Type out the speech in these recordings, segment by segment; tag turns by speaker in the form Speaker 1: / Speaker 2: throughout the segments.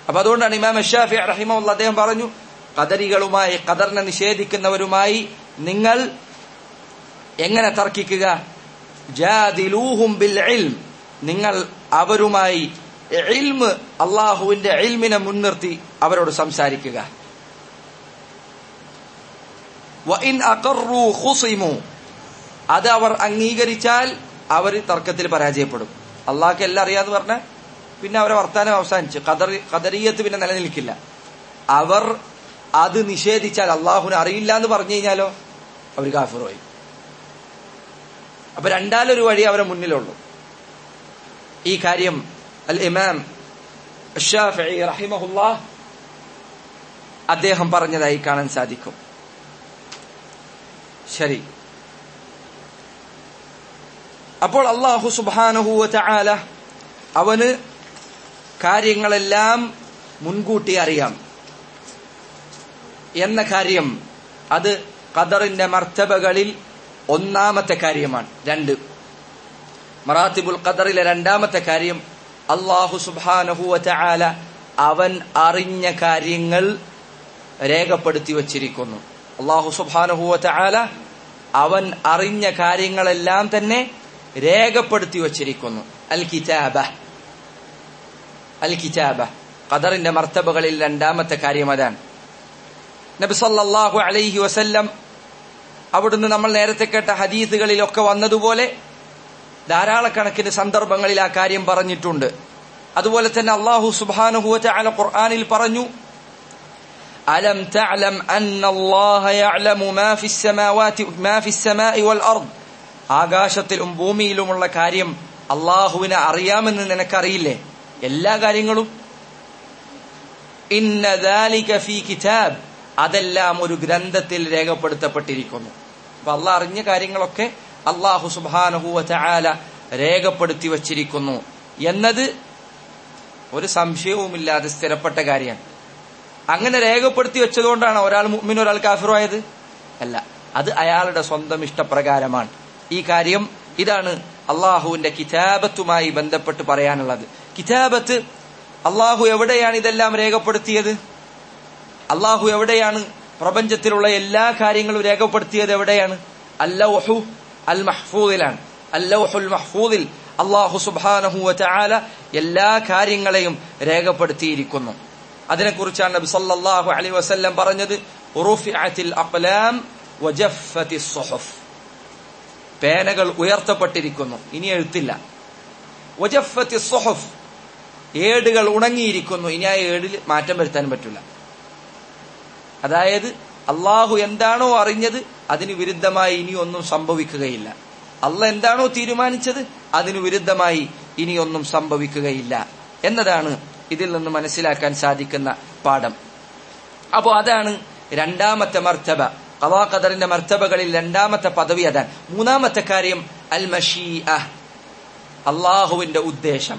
Speaker 1: അപ്പൊ അതുകൊണ്ടാണ് ഇമാം ഷാഫി റഹിമുള്ള അദ്ദേഹം പറഞ്ഞു കദരികളുമായി കദറിനെ നിഷേധിക്കുന്നവരുമായി നിങ്ങൾ എങ്ങനെ തർക്കിക്കുക ജാദിലൂഹും ബിൽ ഇൽം നിങ്ങൾ അവരുമായി ഇൽമ് അള്ളാഹുവിന്റെ ഇൽമിനെ മുൻനിർത്തി അവരോട് സംസാരിക്കുക വഇൻ അഖറു ഖുസിമു അത് അവർ അംഗീകരിച്ചാൽ അവർ തർക്കത്തിൽ പരാജയപ്പെടും അള്ളാഹ്ക്ക് എല്ലാം അറിയാന്ന് പറഞ്ഞ പിന്നെ അവരെ വർത്താനം അവസാനിച്ചു ഖദർ ഖദരീയത്ത് പിന്നെ നിലനിൽക്കില്ല അവർ അത് നിഷേധിച്ചാൽ അള്ളാഹുവിനെ അറിയില്ല എന്ന് പറഞ്ഞു കഴിഞ്ഞാലോ അവർ കാഫിറുമായി അപ്പൊ രണ്ടാലൊരു വഴി അവരെ മുന്നിലുള്ളൂ ഈ കാര്യം അൽ ഇമാം ഷാഫി റഹിമഹുല്ലാ അദ്ദേഹം പറഞ്ഞതായി കാണാൻ സാധിക്കും ശരി അപ്പോൾ അള്ളാഹു സുബാനഹുവ ചാല അവന് കാര്യങ്ങളെല്ലാം മുൻകൂട്ടി അറിയാം എന്ന കാര്യം അത് ഖദറിന്റെ മർത്തബകളിൽ ഒന്നാമത്തെ കാര്യമാണ് രണ്ട് മറാത്തിബുൽ ഖദറിലെ രണ്ടാമത്തെ കാര്യം അള്ളാഹു സുബാനഹുവ ചാല അവൻ അറിഞ്ഞ കാര്യങ്ങൾ രേഖപ്പെടുത്തി വച്ചിരിക്കുന്നു അള്ളാഹു സുബാനഹുവ ചാല അവൻ അറിഞ്ഞ കാര്യങ്ങളെല്ലാം തന്നെ രേഖപ്പെടുത്തി വച്ചിരിക്കുന്നു അൽ കിതാബ അൽ കിതാബ ഖദറിന്റെ മർത്തബകളിൽ രണ്ടാമത്തെ കാര്യം അതാണ് നബി സല്ലല്ലാഹു അലൈഹി വസല്ലം അവിടുന്ന് നമ്മൾ നേരത്തെ കേട്ട ഹദീസുകളിലൊക്കെ വന്നതുപോലെ ധാരാളക്കണക്കിന് സന്ദർഭങ്ങളിൽ ആ കാര്യം പറഞ്ഞിട്ടുണ്ട് അതുപോലെ തന്നെ അള്ളാഹു സുബാനുഹുവറ്റ അല ഖുർആാനിൽ പറഞ്ഞു അലം തഅലം അന്ന അല്ലാഹ യഅലമു മാ ഫിസ് സമാവാതി മാ ഫിസ് സമാഇ വൽ അർദ് ആകാശത്തിലും ഭൂമിയിലുമുള്ള കാര്യം അള്ളാഹുവിനെ അറിയാമെന്ന് നിനക്കറിയില്ലേ എല്ലാ കാര്യങ്ങളും ഇന്ന ദാലിക ഫീ കിതാബ് അതെല്ലാം ഒരു ഗ്രന്ഥത്തിൽ രേഖപ്പെടുത്തപ്പെട്ടിരിക്കുന്നു അപ്പൊ അള്ളാഹ് അറിഞ്ഞ കാര്യങ്ങളൊക്കെ അള്ളാഹു സുബാനഹുവ ചാല രേഖപ്പെടുത്തി വച്ചിരിക്കുന്നു എന്നത് ഒരു സംശയവുമില്ലാതെ സ്ഥിരപ്പെട്ട കാര്യമാണ് അങ്ങനെ രേഖപ്പെടുത്തി വെച്ചതുകൊണ്ടാണ് ഒരാൾ മുമ്മിന് ഒരാൾ കാഫിറായത് അല്ല അത് അയാളുടെ സ്വന്തം ഇഷ്ടപ്രകാരമാണ് ഈ കാര്യം ഇതാണ് അള്ളാഹുവിന്റെ കിതാബത്തുമായി ബന്ധപ്പെട്ട് പറയാനുള്ളത് കിതാബത്ത് അള്ളാഹു എവിടെയാണ് ഇതെല്ലാം രേഖപ്പെടുത്തിയത് അള്ളാഹു എവിടെയാണ് പ്രപഞ്ചത്തിലുള്ള എല്ലാ കാര്യങ്ങളും രേഖപ്പെടുത്തിയത് എവിടെയാണ് അല്ലൗഹു അൽ മഹ്ഫൂദിലാണ് അല്ലൗഹുൽ മഹ്ഫൂദിൽ അള്ളാഹു സുബാനഹു ചാല എല്ലാ കാര്യങ്ങളെയും രേഖപ്പെടുത്തിയിരിക്കുന്നു അതിനെക്കുറിച്ചാണ് നബി സല്ലല്ലാഹു അലൈഹി വസല്ലം പറഞ്ഞത് റുഫിഅത്തിൽ അഖ്ലാം വജഫത്തി സുഹഫ് പേനകൾ ഉയർത്തപ്പെട്ടിരിക്കുന്നു ഇനി എഴുത്തില്ല വജഫത്തി സുഹഫ് ഏടുകൾ ഉണങ്ങിയിരിക്കുന്നു ഇനി ആ ഏടിൽ മാറ്റം വരുത്താൻ പറ്റില്ല അതായത് അള്ളാഹു എന്താണോ അറിഞ്ഞത് അതിന് വിരുദ്ധമായി ഇനി ഒന്നും സംഭവിക്കുകയില്ല അല്ല എന്താണോ തീരുമാനിച്ചത് അതിനു വിരുദ്ധമായി ഇനി ഒന്നും സംഭവിക്കുകയില്ല എന്നതാണ് ഇതിൽ നിന്ന് മനസ്സിലാക്കാൻ സാധിക്കുന്ന പാഠം അപ്പോ അതാണ് രണ്ടാമത്തെ മർത്തബ കവാഖദറിന്റെ മർത്തബകളിൽ രണ്ടാമത്തെ പദവി അതാണ് മൂന്നാമത്തെ കാര്യം അൽ മഷീ അള്ളാഹുവിന്റെ ഉദ്ദേശം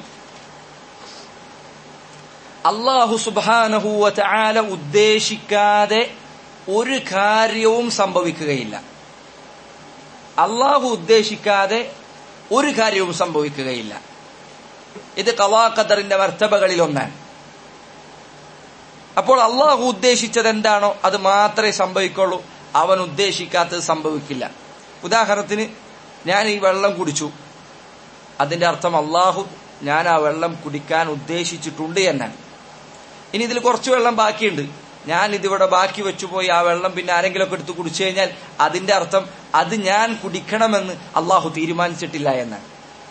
Speaker 1: അള്ളാഹു സുബാനഹുവ ചാല ഉദ്ദേശിക്കാതെ ഒരു കാര്യവും സംഭവിക്കുകയില്ല അള്ളാഹു ഉദ്ദേശിക്കാതെ ഒരു കാര്യവും സംഭവിക്കുകയില്ല ഇത് കവാഖദറിന്റെ മർത്തബകളിൽ ഒന്നാണ് അപ്പോൾ അള്ളാഹു ഉദ്ദേശിച്ചത് എന്താണോ അത് മാത്രമേ സംഭവിക്കുള്ളൂ അവൻ ഉദ്ദേശിക്കാത്തത് സംഭവിക്കില്ല ഉദാഹരണത്തിന് ഞാൻ ഈ വെള്ളം കുടിച്ചു അതിന്റെ അർത്ഥം അള്ളാഹു ഞാൻ ആ വെള്ളം കുടിക്കാൻ ഉദ്ദേശിച്ചിട്ടുണ്ട് എന്നാണ് ഇനി ഇതിൽ കുറച്ച് വെള്ളം ബാക്കിയുണ്ട് ഞാൻ ഇതിവിടെ ബാക്കി വെച്ചു പോയി ആ വെള്ളം പിന്നെ ആരെങ്കിലും ഒക്കെ എടുത്ത് കുടിച്ചു കഴിഞ്ഞാൽ അതിന്റെ അർത്ഥം അത് ഞാൻ കുടിക്കണമെന്ന് അള്ളാഹു തീരുമാനിച്ചിട്ടില്ല എന്നാണ്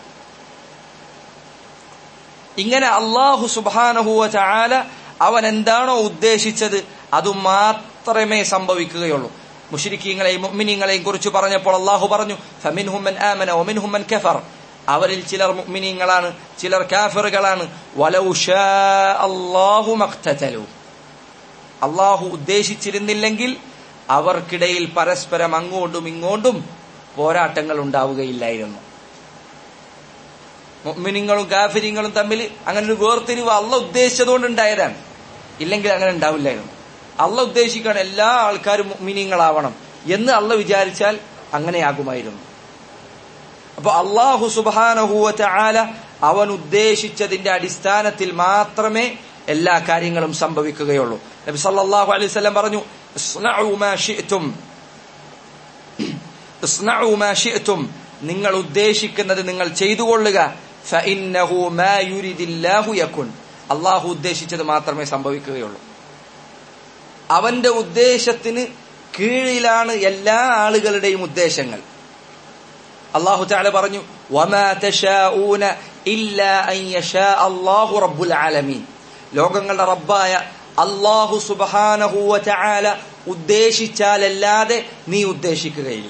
Speaker 1: ഇങ്ങനെ അള്ളാഹു സുബാനഹുവ ചാല അവൻ എന്താണോ ഉദ്ദേശിച്ചത് അത് മാത്രമേ സംഭവിക്കുകയുള്ളൂ മുഷരിക്കീങ്ങളെയും മുഅ്മിനീങ്ങളെയും കുറിച്ച് പറഞ്ഞപ്പോൾ അള്ളാഹു പറഞ്ഞു ഫമിൻഹുമൻ ആമന ഒമിൻഹുമൻ കഫർ അവരിൽ ചിലർ മുഅ്മിനീങ്ങളാണ് ചിലർ കാഫിറുകളാണ് വലൗ ഷാ അല്ലാഹു മഖ്തതലു അള്ളാഹു ഉദ്ദേശിച്ചിരുന്നില്ലെങ്കിൽ അവർക്കിടയിൽ പരസ്പരം അങ്ങോട്ടും ഇങ്ങോട്ടും പോരാട്ടങ്ങൾ ഉണ്ടാവുകയില്ലായിരുന്നു മുഅ്മിനീങ്ങളും കാഫിരിങ്ങളും തമ്മിൽ അങ്ങനെ ഒരു വേർതിരിവ് അള്ള ഉദ്ദേശിച്ചതുകൊണ്ട് ഉണ്ടായതാണ് ഇല്ലെങ്കിൽ അങ്ങനെ ഉണ്ടാവില്ലായിരുന്നു അള്ള ഉദ്ദേശിക്കണം എല്ലാ ആൾക്കാരും മുഅ്മിനീങ്ങളാവണം എന്ന് അള്ള വിചാരിച്ചാൽ അങ്ങനെയാകുമായിരുന്നു അപ്പൊ അള്ളാഹു സുബാനഹുവ ചാല അവൻ ഉദ്ദേശിച്ചതിന്റെ അടിസ്ഥാനത്തിൽ മാത്രമേ എല്ലാ കാര്യങ്ങളും സംഭവിക്കുകയുള്ളൂ നബി സല്ലല്ലാഹു അലൈഹി വസല്ലം പറഞ്ഞു ഇസ്നഉ മാ ശിഅ്തും ഇസ്നഉ മാ ശിഅ്തും നിങ്ങൾ ഉദ്ദേശിക്കുന്നത് നിങ്ങൾ ചെയ്തുകൊള്ളുക ഫഇന്നഹു മാ യുരിദില്ലാഹു യകുൻ അള്ളാഹു ഉദ്ദേശിച്ചത് മാത്രമേ സംഭവിക്കുകയുള്ളൂ അവന്റെ ഉദ്ദേശത്തിന് കീഴിലാണ് എല്ലാ ആളുകളുടെയും ഉദ്ദേശങ്ങൾ അള്ളാഹു താല പറഞ്ഞു വമാ തശാഊന ഇല്ലാ അൻ യശാ അല്ലാഹു റബ്ബുൽ ആലമീൻ ലോകങ്ങളുടെ റബ്ബായ അള്ളാഹു സുബ്ഹാനഹു വ തആല ഉദ്ദേശിച്ചാലല്ലാതെ നീ ഉദ്ദേശിക്കുകയില്ല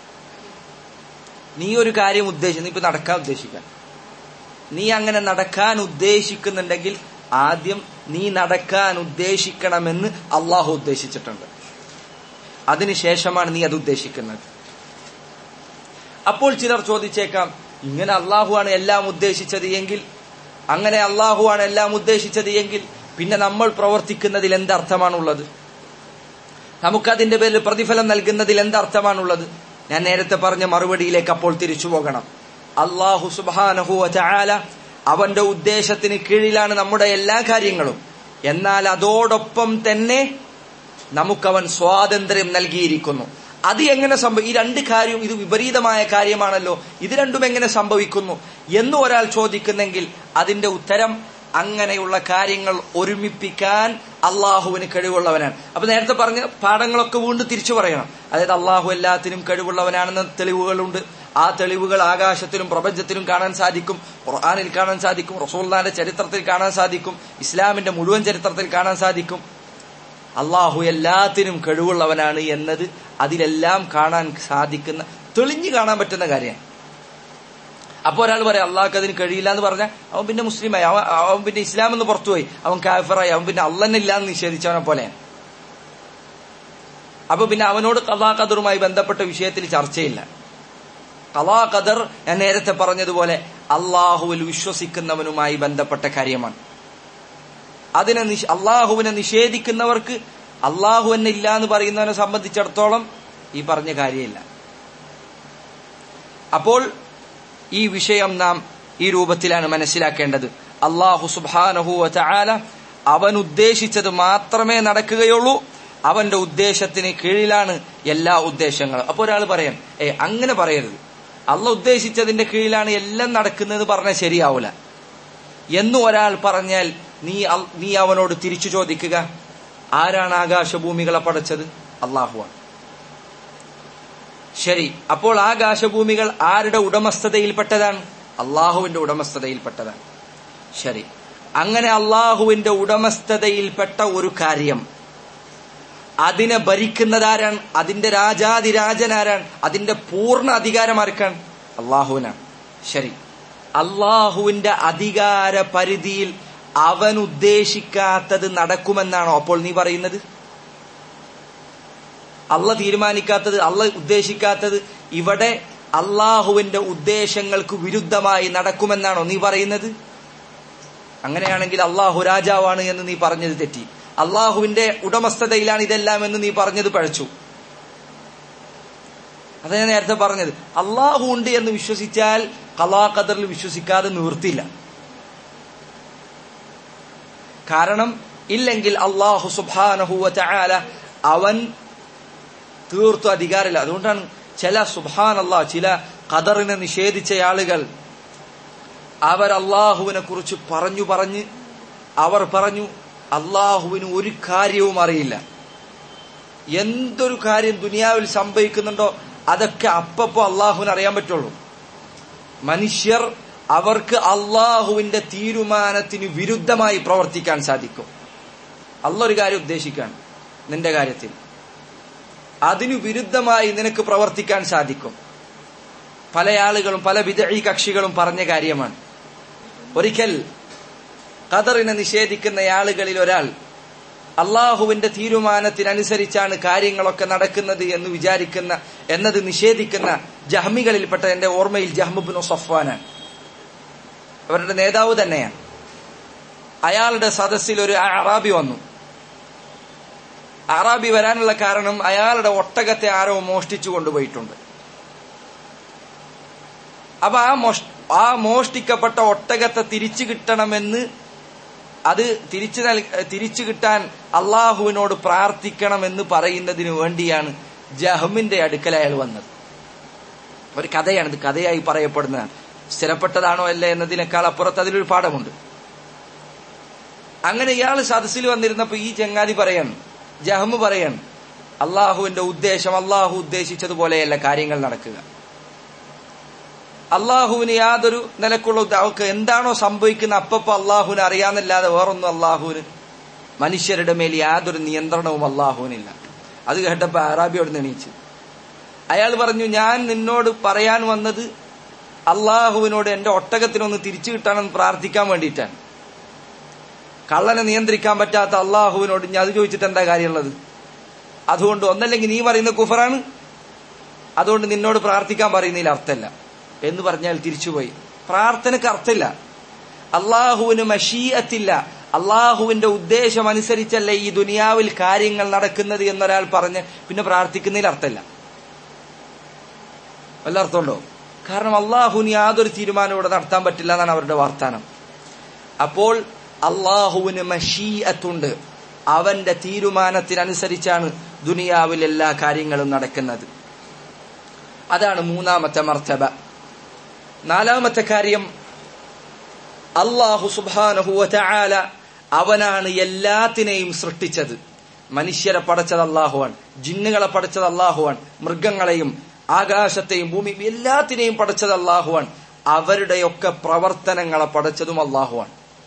Speaker 1: നീ ഒരു കാര്യം ഉദ്ദേശിച്ചു നീ ഇപ്പൊ നടക്കാൻ ഉദ്ദേശിക്കാൻ നീ അങ്ങനെ നടക്കാൻ ഉദ്ദേശിക്കുന്നുണ്ടെങ്കിൽ ആദ്യം നീ നടക്കാൻ ഉദ്ദേശിക്കണമെന്ന് അള്ളാഹു ഉദ്ദേശിച്ചിട്ടുണ്ട് അതിനുശേഷമാണ് നീ അത് ഉദ്ദേശിക്കുന്നത് അപ്പോൾ ചിലർ ചോദിച്ചേക്കാം ഇങ്ങനെ അള്ളാഹുവാണ് എല്ലാം ഉദ്ദേശിച്ചത് എങ്കിൽ അങ്ങനെ അള്ളാഹുവാണ് എല്ലാം ഉദ്ദേശിച്ചത് എങ്കിൽ പിന്നെ നമ്മൾ പ്രവർത്തിക്കുന്നതിൽ എന്തർത്ഥമാണുള്ളത് നമുക്കതിന്റെ പേരിൽ പ്രതിഫലം നൽകുന്നതിൽ എന്തർത്ഥമാണുള്ളത് ഞാൻ നേരത്തെ പറഞ്ഞ മറുപടിയിലേക്ക് അപ്പോൾ തിരിച്ചു പോകണം അള്ളാഹു സുബാനഹുവ ചായാല അവന്റെ ഉദ്ദേശത്തിന് കീഴിലാണ് നമ്മുടെ എല്ലാ കാര്യങ്ങളും എന്നാൽ അതോടൊപ്പം തന്നെ നമുക്കവൻ സ്വാതന്ത്ര്യം നൽകിയിരിക്കുന്നു അത് എങ്ങനെ സംഭവം ഈ രണ്ട് കാര്യവും ഇത് വിപരീതമായ കാര്യമാണല്ലോ ഇത് രണ്ടും എങ്ങനെ സംഭവിക്കുന്നു എന്ന് ഒരാൾ ചോദിക്കുന്നെങ്കിൽ അതിന്റെ ഉത്തരം അങ്ങനെയുള്ള കാര്യങ്ങൾ ഒരുമിപ്പിക്കാൻ അള്ളാഹുവിന് കഴിവുള്ളവനാണ് അപ്പൊ നേരത്തെ പറഞ്ഞ പാഠങ്ങളൊക്കെ വീണ്ടും തിരിച്ചു പറയണം അതായത് അള്ളാഹു എല്ലാത്തിനും കഴിവുള്ളവനാണെന്ന തെളിവുകളുണ്ട് ആ തെളിവുകൾ ആകാശത്തിലും പ്രപഞ്ചത്തിലും കാണാൻ സാധിക്കും ഖുർആാനിൽ കാണാൻ സാധിക്കും റസൂല്ലാന്റെ ചരിത്രത്തിൽ കാണാൻ സാധിക്കും ഇസ്ലാമിന്റെ മുഴുവൻ ചരിത്രത്തിൽ കാണാൻ സാധിക്കും അള്ളാഹു എല്ലാത്തിനും കഴിവുള്ളവനാണ് എന്നത് അതിലെല്ലാം കാണാൻ സാധിക്കുന്ന തെളിഞ്ഞു കാണാൻ പറ്റുന്ന കാര്യമാണ് അപ്പൊ ഒരാൾ പറയാം അള്ളാഹ്ക്ക് അതിന് കഴിയില്ല എന്ന് പറഞ്ഞാൽ അവൻ പിന്നെ മുസ്ലിമായി അവൻ അവൻ പിന്നെ ഇസ്ലാം എന്ന് പുറത്തുപോയി അവൻ കാഫറായി അവൻ പിന്നെ അള്ളന്നെ ഇല്ല എന്ന് നിഷേധിച്ചവനെ പോലെയാണ് അപ്പൊ പിന്നെ അവനോട് കഥാ ഖദറുമായി ബന്ധപ്പെട്ട വിഷയത്തിൽ ചർച്ചയില്ല കലാ ഖദർ ഞാൻ നേരത്തെ പറഞ്ഞതുപോലെ അള്ളാഹുവിൽ വിശ്വസിക്കുന്നവനുമായി ബന്ധപ്പെട്ട കാര്യമാണ് അതിനെ അള്ളാഹുവിനെ നിഷേധിക്കുന്നവർക്ക് അള്ളാഹു എന്നെ ഇല്ല എന്ന് പറയുന്നവനെ സംബന്ധിച്ചിടത്തോളം ഈ പറഞ്ഞ കാര്യമില്ല അപ്പോൾ ഈ വിഷയം നാം ഈ രൂപത്തിലാണ് മനസ്സിലാക്കേണ്ടത് അള്ളാഹു സുബാനഹു ചാല അവൻ ഉദ്ദേശിച്ചത് മാത്രമേ നടക്കുകയുള്ളൂ അവന്റെ ഉദ്ദേശത്തിന് കീഴിലാണ് എല്ലാ ഉദ്ദേശങ്ങളും അപ്പൊ ഒരാൾ പറയാം ഏ അങ്ങനെ പറയരുത് അള്ള ഉദ്ദേശിച്ചതിന്റെ കീഴിലാണ് എല്ലാം നടക്കുന്നത് പറഞ്ഞാൽ ശരിയാവൂല എന്ന് ഒരാൾ പറഞ്ഞാൽ നീ നീ അവനോട് തിരിച്ചു ചോദിക്കുക ആരാണ് ആകാശഭൂമികളെ പടച്ചത് അള്ളാഹുവാണ് ശരി അപ്പോൾ ആകാശഭൂമികൾ ആരുടെ ഉടമസ്ഥതയിൽപ്പെട്ടതാണ് അള്ളാഹുവിന്റെ ഉടമസ്ഥതയിൽപ്പെട്ടതാണ് ശരി അങ്ങനെ അള്ളാഹുവിന്റെ ഉടമസ്ഥതയിൽപ്പെട്ട ഒരു കാര്യം അതിനെ ഭരിക്കുന്നതാരാണ് അതിന്റെ രാജാതിരാജനാരാണ് അതിന്റെ പൂർണ്ണ അധികാരം ആർക്കാണ് അള്ളാഹുവിനാണ് ശരി അള്ളാഹുവിന്റെ അധികാര പരിധിയിൽ അവൻ ഉദ്ദേശിക്കാത്തത് നടക്കുമെന്നാണോ അപ്പോൾ നീ പറയുന്നത് അള്ള തീരുമാനിക്കാത്തത് അള്ള ഉദ്ദേശിക്കാത്തത് ഇവിടെ അള്ളാഹുവിന്റെ ഉദ്ദേശങ്ങൾക്ക് വിരുദ്ധമായി നടക്കുമെന്നാണോ നീ പറയുന്നത് അങ്ങനെയാണെങ്കിൽ അള്ളാഹു രാജാവാണ് എന്ന് നീ പറഞ്ഞത് തെറ്റി അള്ളാഹുവിന്റെ ഉടമസ്ഥതയിലാണ് ഇതെല്ലാം എന്ന് നീ പറഞ്ഞത് പഴച്ചു അതാ ഞാൻ നേരത്തെ പറഞ്ഞത് അള്ളാഹു ഉണ്ട് എന്ന് വിശ്വസിച്ചാൽ കലാ ഖദറിൽ വിശ്വസിക്കാതെ നിവൃത്തില്ല കാരണം ഇല്ലെങ്കിൽ അള്ളാഹു സുബാനഹുവ ചായാല അവൻ തീർത്തു അധികാരമില്ല അതുകൊണ്ടാണ് ചില സുബാൻ അള്ളാഹ് ചില ഖദറിനെ നിഷേധിച്ച ആളുകൾ അവർ അള്ളാഹുവിനെ കുറിച്ച് പറഞ്ഞു പറഞ്ഞ് അവർ പറഞ്ഞു അള്ളാഹുവിന് ഒരു കാര്യവും അറിയില്ല എന്തൊരു കാര്യം ദുനിയാവിൽ സംഭവിക്കുന്നുണ്ടോ അതൊക്കെ അപ്പപ്പോ അള്ളാഹുവിന് അറിയാൻ പറ്റുള്ളൂ മനുഷ്യർ അവർക്ക് അള്ളാഹുവിന്റെ തീരുമാനത്തിന് വിരുദ്ധമായി പ്രവർത്തിക്കാൻ സാധിക്കും അള്ള ഒരു കാര്യം ഉദ്ദേശിക്കാൻ നിന്റെ കാര്യത്തിൽ അതിനു വിരുദ്ധമായി നിനക്ക് പ്രവർത്തിക്കാൻ സാധിക്കും പല ആളുകളും പല വിദഴി കക്ഷികളും പറഞ്ഞ കാര്യമാണ് ഒരിക്കൽ ഖദറിനെ നിഷേധിക്കുന്ന ആളുകളിൽ ഒരാൾ അള്ളാഹുവിന്റെ തീരുമാനത്തിനനുസരിച്ചാണ് കാര്യങ്ങളൊക്കെ നടക്കുന്നത് എന്ന് വിചാരിക്കുന്ന എന്നത് നിഷേധിക്കുന്ന ജഹ്മികളിൽപ്പെട്ട എന്റെ ഓർമ്മയിൽ ജഹ്മുബിനു സഫ്വാനാണ് അവരുടെ നേതാവ് തന്നെയാണ് അയാളുടെ സദസ്സിൽ ഒരു അറാബി വന്നു അറാബി വരാനുള്ള കാരണം അയാളുടെ ഒട്ടകത്തെ ആരോ മോഷ്ടിച്ചു കൊണ്ടുപോയിട്ടുണ്ട് അപ്പൊ ആ മോഷ് ആ മോഷ്ടിക്കപ്പെട്ട ഒട്ടകത്തെ തിരിച്ചു കിട്ടണമെന്ന് അത് തിരിച്ചു നൽ തിരിച്ചു കിട്ടാൻ അള്ളാഹുവിനോട് പ്രാർത്ഥിക്കണമെന്ന് പറയുന്നതിന് വേണ്ടിയാണ് ജഹമിന്റെ അടുക്കൽ അയാൾ വന്നത് ഒരു കഥയാണ് ഇത് കഥയായി പറയപ്പെടുന്നതാണ് സ്ഥിരപ്പെട്ടതാണോ അല്ല എന്നതിനേക്കാൾ അപ്പുറത്ത് അതിലൊരു പാഠമുണ്ട് അങ്ങനെ ഇയാൾ സദസ്സിൽ വന്നിരുന്നപ്പോ ഈ ചങ്ങാതി പറയാണ് ജഹമ്മ് പറയാണ് അള്ളാഹുവിന്റെ ഉദ്ദേശം അള്ളാഹു ഉദ്ദേശിച്ചതുപോലെയല്ല കാര്യങ്ങൾ നടക്കുക അള്ളാഹുവിന് യാതൊരു നിലക്കുള്ള ഉദ്ദ- അവർക്ക് എന്താണോ സംഭവിക്കുന്ന അപ്പപ്പോ അള്ളാഹുവിന് അറിയാന്നല്ലാതെ വേറൊന്നും അള്ളാഹുവിന് മനുഷ്യരുടെ മേൽ യാതൊരു നിയന്ത്രണവും അള്ളാഹുവിനില്ല അത് കേട്ടപ്പോ അറാബിയോട് നെണീച്ചു അയാൾ പറഞ്ഞു ഞാൻ നിന്നോട് പറയാൻ വന്നത് അള്ളാഹുവിനോട് എന്റെ ഒട്ടകത്തിനൊന്ന് തിരിച്ചു കിട്ടാനെന്ന് പ്രാർത്ഥിക്കാൻ വേണ്ടിയിട്ടാണ് കള്ളനെ നിയന്ത്രിക്കാൻ പറ്റാത്ത അള്ളാഹുവിനോട് ഞാൻ അത് ചോദിച്ചിട്ട് എന്താ കാര്യമുള്ളത് അതുകൊണ്ട് ഒന്നല്ലെങ്കിൽ നീ പറയുന്ന കുഫറാണ് അതുകൊണ്ട് നിന്നോട് പ്രാർത്ഥിക്കാൻ പറയുന്നതിൽ അർത്ഥമില്ല എന്ന് പറഞ്ഞാൽ തിരിച്ചുപോയി പ്രാർത്ഥനക്ക് അർത്ഥമില്ല അള്ളാഹുവിന് മഷീയത്തില്ല അള്ളാഹുവിന്റെ ഉദ്ദേശം അനുസരിച്ചല്ല ഈ ദുനിയാവിൽ കാര്യങ്ങൾ നടക്കുന്നത് എന്നൊരാൾ പറഞ്ഞ് പിന്നെ പ്രാർത്ഥിക്കുന്നതിൽ അർത്ഥമില്ല വല്ല അർത്ഥമുണ്ടോ കാരണം അള്ളാഹുവിന് യാതൊരു തീരുമാനവും ഇവിടെ നടത്താൻ പറ്റില്ല എന്നാണ് അവരുടെ വാർത്താനം അപ്പോൾ അള്ളാഹുവിന് മഷീഅത്തുണ്ട് അവന്റെ തീരുമാനത്തിനനുസരിച്ചാണ് ദുനിയാവിൽ എല്ലാ കാര്യങ്ങളും നടക്കുന്നത് അതാണ് മൂന്നാമത്തെ മർത്തബ നാലാമത്തെ കാര്യം അള്ളാഹു സുബാനഹുവല അവനാണ് എല്ലാത്തിനെയും സൃഷ്ടിച്ചത് മനുഷ്യരെ പടച്ചത് അള്ളാഹുവാൻ ജിന്നുകളെ പടച്ചത് അള്ളാഹുവാൻ മൃഗങ്ങളെയും ആകാശത്തെയും ഭൂമിയും എല്ലാത്തിനെയും പടച്ചത് അള്ളാഹുവാൻ അവരുടെയൊക്കെ പ്രവർത്തനങ്ങളെ പടച്ചതും അള്ളാഹുവാൻ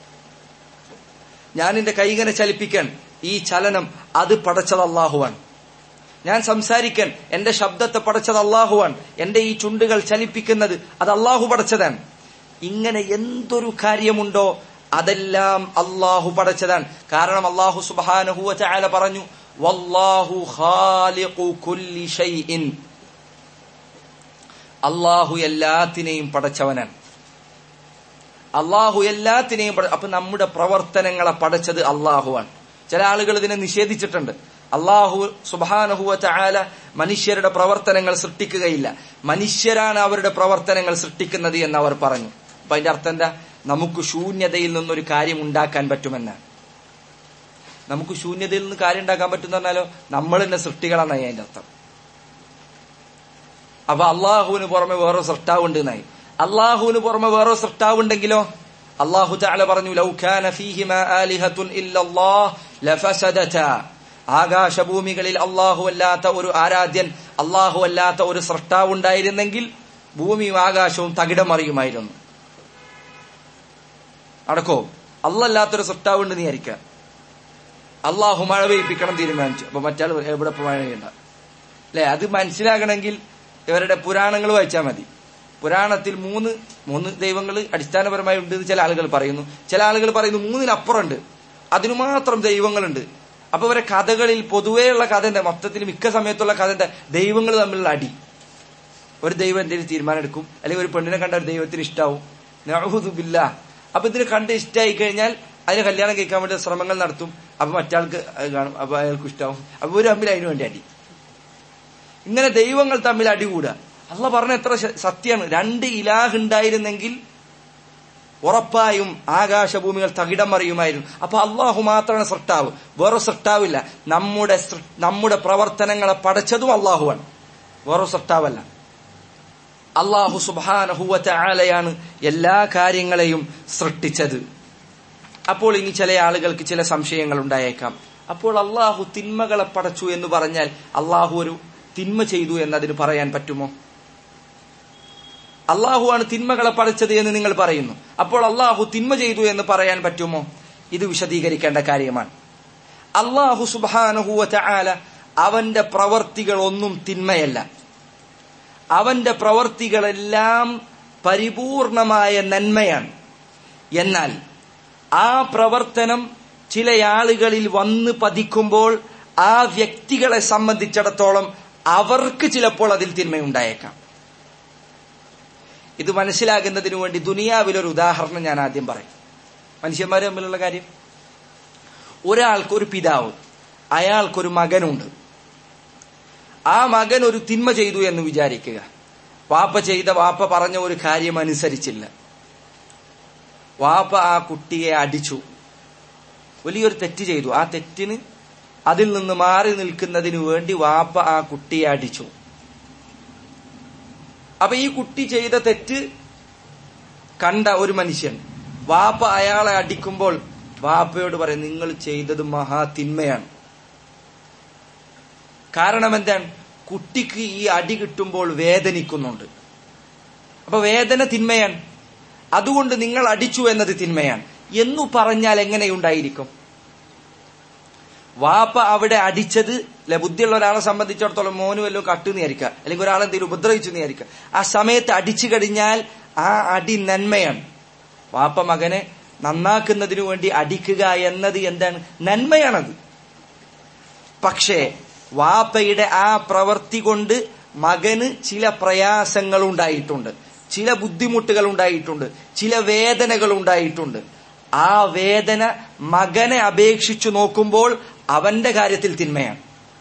Speaker 1: ഞാൻ എന്റെ കൈകനെ ചലിപ്പിക്കാൻ ഈ ചലനം അത് പടച്ചത് അള്ളാഹുവാൻ ഞാൻ സംസാരിക്കാൻ എന്റെ ശബ്ദത്തെ പടച്ചത് അള്ളാഹുവാൻ എന്റെ ഈ ചുണ്ടുകൾ ചലിപ്പിക്കുന്നത് അത് അള്ളാഹു പടച്ചതാണ് ഇങ്ങനെ എന്തൊരു കാര്യമുണ്ടോ അതെല്ലാം അള്ളാഹു പടച്ചതാണ് കാരണം അള്ളാഹു സുബാനഹുവ ചാല പറഞ്ഞു വല്ലാഹു ഖാലിഖു കുല്ലി ഷൈഇൻ അള്ളാഹു എല്ലാത്തിനെയും പടച്ചവനാണ് അള്ളാഹു എല്ലാത്തിനെയും പട- അപ്പൊ നമ്മുടെ പ്രവർത്തനങ്ങളെ പടച്ചത് അള്ളാഹുവാണ് ചില ആളുകൾ ഇതിനെ നിഷേധിച്ചിട്ടുണ്ട് അള്ളാഹു സുബാനഹുവ ചായാല മനുഷ്യരുടെ പ്രവർത്തനങ്ങൾ സൃഷ്ടിക്കുകയില്ല മനുഷ്യരാണ് അവരുടെ പ്രവർത്തനങ്ങൾ സൃഷ്ടിക്കുന്നത് എന്ന് അവർ പറഞ്ഞു അപ്പൊ അതിന്റെ അർത്ഥം എന്താ നമുക്ക് ശൂന്യതയിൽ നിന്നൊരു കാര്യം ഉണ്ടാക്കാൻ പറ്റുമെന്നാണ് നമുക്ക് ശൂന്യതയിൽ നിന്ന് കാര്യം ഉണ്ടാക്കാൻ പറ്റുന്ന പറഞ്ഞാലോ നമ്മൾ തന്നെ സൃഷ്ടികളാണ് അതിന്റെ അർത്ഥം അപ്പൊ അള്ളാഹുവിന് പുറമെ വേറെ സൃഷ്ടാവുണ്ട് എന്നായി അള്ളാഹുവിന് പുറമെ വേറെ സൃഷ്ടാവുണ്ടെങ്കിലോ അള്ളാഹു താല പറഞ്ഞു ലൗഖാന ഫീഹിമ ആലിഹത്തുൻ ഇല്ലല്ലാഹ് ലഫസദതാ ആകാശഭൂമികളിൽ അള്ളാഹു അല്ലാത്ത ഒരു ആരാധ്യൻ അള്ളാഹു അല്ലാത്ത ഒരു സൃഷ്ടാവ് ഉണ്ടായിരുന്നെങ്കിൽ ഭൂമിയും ആകാശവും തകിടം മറിയുമായിരുന്നു അടക്കോ അല്ലല്ലാത്തൊരു സൃഷ്ടാവ് ഉണ്ട് നീ ആയിരിക്ക അള്ളാഹു മഴ പെയ്യിപ്പിക്കണം തീരുമാനിച്ചു അപ്പൊ മറ്റാൾ എവിടെ ഇപ്പൊ മഴ പെയ്യണ്ട അല്ലെ അത് മനസ്സിലാകണമെങ്കിൽ ഇവരുടെ പുരാണങ്ങൾ വായിച്ചാൽ മതി പുരാണത്തിൽ മൂന്ന് മൂന്ന് ദൈവങ്ങൾ അടിസ്ഥാനപരമായി ഉണ്ട് എന്ന് ചില ആളുകൾ പറയുന്നു ചില ആളുകൾ പറയുന്നു മൂന്നിനപ്പുറമുണ്ട് അതിനു മാത്രം ദൈവങ്ങളുണ്ട് അപ്പൊ ഇവരെ കഥകളിൽ പൊതുവെയുള്ള കഥ എന്താ മൊത്തത്തിൽ മിക്ക സമയത്തുള്ള കഥ എന്താ ദൈവങ്ങൾ തമ്മിലുള്ള അടി ഒരു ദൈവം എന്തെങ്കിലും തീരുമാനം എടുക്കും അല്ലെങ്കിൽ ഒരു പെണ്ണിനെ കണ്ട ഒരു ദൈവത്തിന് ഇഷ്ടാവും നഅൂദുബില്ല അപ്പൊ ഇതിന് കണ്ട് ഇഷ്ടമായി കഴിഞ്ഞാൽ അതിന് കല്യാണം കഴിക്കാൻ വേണ്ടി ശ്രമങ്ങൾ നടത്തും അപ്പൊ മറ്റാൾക്ക് അത് കാണും അപ്പൊ അയാൾക്ക് ഇഷ്ടാവും അപ്പൊ ഒരു തമ്മിൽ അതിനു വേണ്ടി അടി ഇങ്ങനെ ദൈവങ്ങൾ തമ്മിൽ അടികൂടുക അള്ള പറഞ്ഞ എത്ര ശ- സത്യമാണ് രണ്ട് ഇലാഹ് ഉണ്ടായിരുന്നെങ്കിൽ ഉറപ്പായും ആകാശഭൂമികൾ തകിടം മറിയുമായിരുന്നു അപ്പൊ അള്ളാഹു മാത്രമാണ് സൃഷ്ടാവ് വേറെ സൃഷ്ടാവില്ല നമ്മുടെ സൃ- നമ്മുടെ പ്രവർത്തനങ്ങളെ പടച്ചതും അള്ളാഹുവാണ് വേറെ സൃഷ്ടാവല്ല അള്ളാഹു സുബാനഹുവറ്റ ആലയാണ് എല്ലാ കാര്യങ്ങളെയും സൃഷ്ടിച്ചത് അപ്പോൾ ഇനി ചില ആളുകൾക്ക് ചില സംശയങ്ങൾ ഉണ്ടായേക്കാം അപ്പോൾ അള്ളാഹു തിന്മകളെ പടച്ചു എന്ന് പറഞ്ഞാൽ അള്ളാഹു ഒരു തിന്മ ചെയ്തു എന്നതിന് പറയാൻ പറ്റുമോ അള്ളാഹുവാണ് തിന്മകളെ പടച്ചത് എന്ന് നിങ്ങൾ പറയുന്നു അപ്പോൾ അള്ളാഹു തിന്മ ചെയ്തു എന്ന് പറയാൻ പറ്റുമോ ഇത് വിശദീകരിക്കേണ്ട കാര്യമാണ് അള്ളാഹു സുബാനഹുവറ്റ ആല അവന്റെ പ്രവർത്തികളൊന്നും തിന്മയല്ല അവന്റെ പ്രവർത്തികളെല്ലാം പരിപൂർണമായ നന്മയാണ് എന്നാൽ ആ പ്രവർത്തനം ചില ആളുകളിൽ വന്ന് പതിക്കുമ്പോൾ ആ വ്യക്തികളെ സംബന്ധിച്ചിടത്തോളം അവർക്ക് ചിലപ്പോൾ അതിൽ തിന്മയുണ്ടായേക്കാം ഇത് മനസ്സിലാകുന്നതിന് വേണ്ടി ദുനിയാവിലൊരു ഉദാഹരണം ഞാൻ ആദ്യം പറയും മനുഷ്യന്മാർ തമ്മിലുള്ള കാര്യം ഒരാൾക്കൊരു പിതാവ് അയാൾക്കൊരു മകനുണ്ട് ആ മകൻ ഒരു തിന്മ ചെയ്തു എന്ന് വിചാരിക്കുക വാപ്പ ചെയ്ത വാപ്പ പറഞ്ഞ ഒരു കാര്യം അനുസരിച്ചില്ല വാപ്പ ആ കുട്ടിയെ അടിച്ചു വലിയൊരു തെറ്റ് ചെയ്തു ആ തെറ്റിന് അതിൽ നിന്ന് മാറി നിൽക്കുന്നതിന് വേണ്ടി വാപ്പ ആ കുട്ടിയെ അടിച്ചു അപ്പൊ ഈ കുട്ടി ചെയ്ത തെറ്റ് കണ്ട ഒരു മനുഷ്യൻ വാപ്പ അയാളെ അടിക്കുമ്പോൾ വാപ്പയോട് പറയും നിങ്ങൾ ചെയ്തത് മഹാതിന്മയാണ് കാരണം എന്താണ് കുട്ടിക്ക് ഈ അടി കിട്ടുമ്പോൾ വേദനിക്കുന്നുണ്ട് അപ്പൊ വേദന തിന്മയാണ് അതുകൊണ്ട് നിങ്ങൾ അടിച്ചു എന്നത് തിന്മയാണ് എന്നു പറഞ്ഞാൽ എങ്ങനെയുണ്ടായിരിക്കും വാപ്പ അവിടെ അടിച്ചത് അല്ലെ ബുദ്ധിയുള്ള ഒരാളെ സംബന്ധിച്ചിടത്തോളം മോന് വല്ലോ കട്ടു നേരിക്കുക അല്ലെങ്കിൽ ഒരാളെന്തെങ്കിലും ഉപദ്രവിച്ചു നേരിക്കുക ആ സമയത്ത് അടിച്ചു കഴിഞ്ഞാൽ ആ അടി നന്മയാണ് വാപ്പ മകനെ നന്നാക്കുന്നതിനു വേണ്ടി അടിക്കുക എന്നത് എന്താണ് നന്മയാണത് പക്ഷേ വാപ്പയുടെ ആ പ്രവൃത്തി കൊണ്ട് മകന് ചില പ്രയാസങ്ങൾ ഉണ്ടായിട്ടുണ്ട് ചില ബുദ്ധിമുട്ടുകൾ ഉണ്ടായിട്ടുണ്ട് ചില വേദനകൾ ഉണ്ടായിട്ടുണ്ട് ആ വേദന മകനെ അപേക്ഷിച്ചു നോക്കുമ്പോൾ അവന്റെ കാര്യത്തിൽ തിന്മയാണ്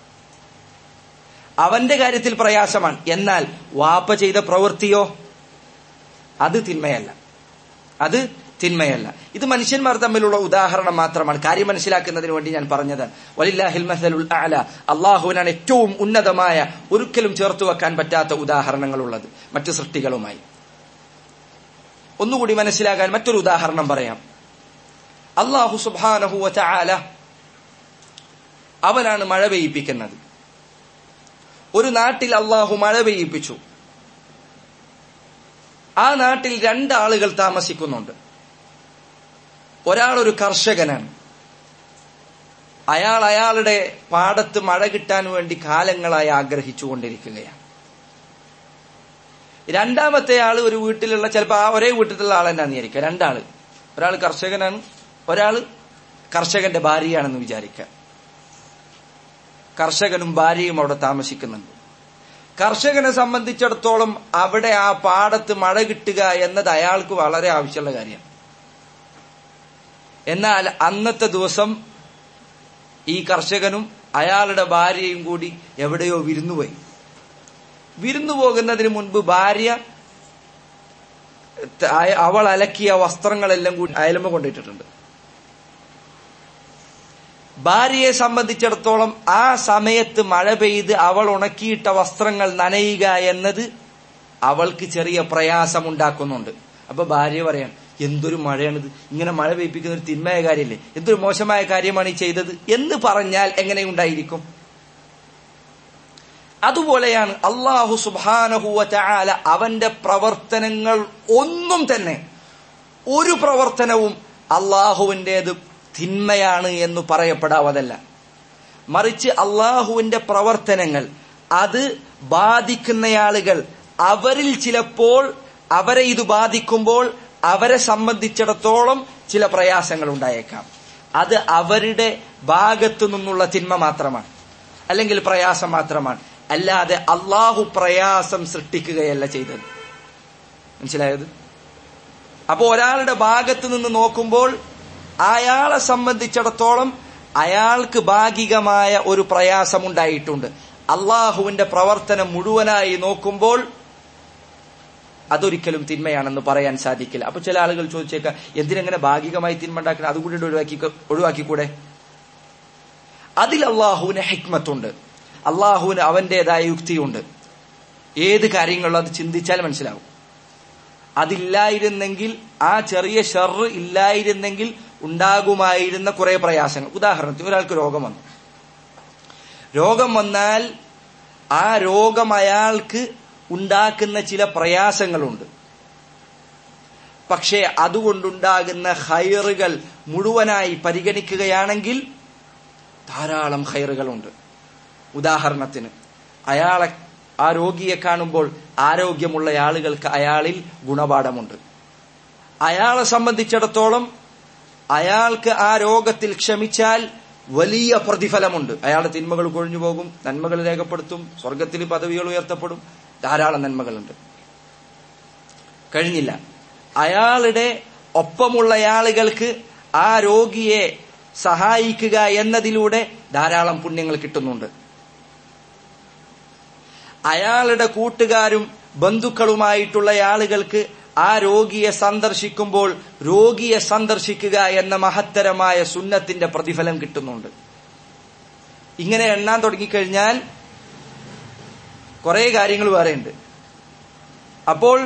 Speaker 1: അവന്റെ കാര്യത്തിൽ പ്രയാസമാണ് എന്നാൽ വാപ്പ ചെയ്ത പ്രവൃത്തിയോ അത് തിന്മയല്ല അത് തിന്മയല്ല ഇത് മനുഷ്യന്മാർ തമ്മിലുള്ള ഉദാഹരണം മാത്രമാണ് കാര്യം മനസ്സിലാക്കുന്നതിന് വേണ്ടി ഞാൻ പറഞ്ഞത് വലില്ലാഹിൽ മസലുൽ അല അള്ളാഹുവിനാണ് ഏറ്റവും ഉന്നതമായ ഒരിക്കലും ചേർത്ത് വെക്കാൻ പറ്റാത്ത ഉദാഹരണങ്ങളുള്ളത് മറ്റു സൃഷ്ടികളുമായി ഒന്നുകൂടി മനസ്സിലാക്കാൻ മറ്റൊരു ഉദാഹരണം പറയാം അള്ളാഹു സുബാനഹുവ ചാല അവനാണ് മഴ പെയ്യിപ്പിക്കുന്നത് ഒരു നാട്ടിൽ അള്ളാഹു മഴ പെയ്യിപ്പിച്ചു ആ നാട്ടിൽ രണ്ടാളുകൾ താമസിക്കുന്നുണ്ട് ഒരാൾ ഒരു കർഷകനാണ് അയാൾ അയാളുടെ പാടത്ത് മഴ കിട്ടാൻ വേണ്ടി കാലങ്ങളായി ആഗ്രഹിച്ചുകൊണ്ടിരിക്കുകയാണ് രണ്ടാമത്തെ ആള് ഒരു വീട്ടിലുള്ള ചിലപ്പോൾ ആ ഒരേ വീട്ടിലുള്ള ആൾ തന്നെ വിചാരിക്കുക രണ്ടാള് ഒരാൾ കർഷകനാണ് ഒരാൾ കർഷകന്റെ ഭാര്യയാണെന്ന് വിചാരിക്കുക കർഷകനും ഭാര്യയും അവിടെ താമസിക്കുന്നുണ്ട് കർഷകനെ സംബന്ധിച്ചിടത്തോളം അവിടെ ആ പാടത്ത് മഴ കിട്ടുക എന്നത് അയാൾക്ക് വളരെ ആവശ്യമുള്ള കാര്യമാണ് എന്നാൽ അന്നത്തെ ദിവസം ഈ കർഷകനും അയാളുടെ ഭാര്യയും കൂടി എവിടെയോ വിരുന്നുപോയി വിരുന്നു പോകുന്നതിന് മുൻപ് ഭാര്യ അവൾ അലക്കിയ വസ്ത്രങ്ങളെല്ലാം കൂടി അയലുമ്പ കൊണ്ടിട്ടിട്ടുണ്ട് ഭാര്യയെ സംബന്ധിച്ചിടത്തോളം ആ സമയത്ത് മഴ പെയ്ത് അവൾ ഉണക്കിയിട്ട വസ്ത്രങ്ങൾ നനയുക എന്നത് അവൾക്ക് ചെറിയ പ്രയാസമുണ്ടാക്കുന്നുണ്ട് അപ്പൊ ഭാര്യ പറയാം എന്തൊരു മഴയാണിത് ഇങ്ങനെ മഴ പെയ്പ്പിക്കുന്ന ഒരു തിന്മയ കാര്യമല്ലേ എന്തൊരു മോശമായ കാര്യമാണ് ഈ ചെയ്തത് എന്ന് പറഞ്ഞാൽ എങ്ങനെയുണ്ടായിരിക്കും അതുപോലെയാണ് അള്ളാഹു സുബാനഹുവ ചാല അവന്റെ പ്രവർത്തനങ്ങൾ ഒന്നും തന്നെ ഒരു പ്രവർത്തനവും അള്ളാഹുവിൻ്റെത് തിന്മയാണ് എന്ന് പറയപ്പെടാവതല്ല മറിച്ച് അള്ളാഹുവിന്റെ പ്രവർത്തനങ്ങൾ അത് ബാധിക്കുന്നയാളുകൾ അവരിൽ ചിലപ്പോൾ അവരെ ഇത് ബാധിക്കുമ്പോൾ അവരെ സംബന്ധിച്ചിടത്തോളം ചില പ്രയാസങ്ങൾ ഉണ്ടായേക്കാം അത് അവരുടെ ഭാഗത്തു നിന്നുള്ള തിന്മ മാത്രമാണ് അല്ലെങ്കിൽ പ്രയാസം മാത്രമാണ് അല്ലാതെ അള്ളാഹു പ്രയാസം സൃഷ്ടിക്കുകയല്ല ചെയ്തത് മനസ്സിലായത് അപ്പൊ ഒരാളുടെ ഭാഗത്ത് നിന്ന് നോക്കുമ്പോൾ അയാളെ സംബന്ധിച്ചിടത്തോളം അയാൾക്ക് ഭാഗികമായ ഒരു പ്രയാസമുണ്ടായിട്ടുണ്ട് അള്ളാഹുവിന്റെ പ്രവർത്തനം മുഴുവനായി നോക്കുമ്പോൾ അതൊരിക്കലും തിന്മയാണെന്ന് പറയാൻ സാധിക്കില്ല അപ്പൊ ചില ആളുകൾ ചോദിച്ചേക്കാം എന്തിനെങ്ങനെ ഭാഗികമായി തിന്മ ഉണ്ടാക്കണം അതുകൂടി ഒഴിവാക്കി ഒഴിവാക്കിക്കൂടെ അതിൽ അള്ളാഹുവിന് ഹിക്മത്തുണ്ട് അള്ളാഹുവിന് അവന്റേതായ യുക്തിയുണ്ട് ഏത് കാര്യങ്ങളും അത് ചിന്തിച്ചാൽ മനസ്സിലാവും അതില്ലായിരുന്നെങ്കിൽ ആ ചെറിയ ഷെറ് ഇല്ലായിരുന്നെങ്കിൽ ഉണ്ടാകുമായിരുന്ന കുറെ പ്രയാസങ്ങൾ ഉദാഹരണത്തിന് ഒരാൾക്ക് രോഗം വന്നു രോഗം വന്നാൽ ആ രോഗം അയാൾക്ക് ഉണ്ടാക്കുന്ന ചില പ്രയാസങ്ങളുണ്ട് പക്ഷേ അതുകൊണ്ടുണ്ടാകുന്ന ഹൈറുകൾ മുഴുവനായി പരിഗണിക്കുകയാണെങ്കിൽ ധാരാളം ഹൈറുകളുണ്ട് ഉദാഹരണത്തിന് അയാളെ ആ രോഗിയെ കാണുമ്പോൾ ആരോഗ്യമുള്ള ആളുകൾക്ക് അയാളിൽ ഗുണപാഠമുണ്ട് അയാളെ സംബന്ധിച്ചിടത്തോളം അയാൾക്ക് ആ രോഗത്തിൽ ക്ഷമിച്ചാൽ വലിയ പ്രതിഫലമുണ്ട് അയാളുടെ തിന്മകൾ കൊഴിഞ്ഞു പോകും നന്മകൾ രേഖപ്പെടുത്തും സ്വർഗത്തിൽ പദവികൾ ഉയർത്തപ്പെടും ധാരാളം നന്മകളുണ്ട് കഴിഞ്ഞില്ല അയാളുടെ ഒപ്പമുള്ള ആളുകൾക്ക് ആ രോഗിയെ സഹായിക്കുക എന്നതിലൂടെ ധാരാളം പുണ്യങ്ങൾ കിട്ടുന്നുണ്ട് അയാളുടെ കൂട്ടുകാരും ബന്ധുക്കളുമായിട്ടുള്ള ആളുകൾക്ക് ആ രോഗിയെ സന്ദർശിക്കുമ്പോൾ രോഗിയെ സന്ദർശിക്കുക എന്ന മഹത്തരമായ സുന്നത്തിന്റെ പ്രതിഫലം കിട്ടുന്നുണ്ട് ഇങ്ങനെ എണ്ണാൻ തുടങ്ങിക്കഴിഞ്ഞാൽ കുറെ കാര്യങ്ങൾ വേറെയുണ്ട് അപ്പോൾ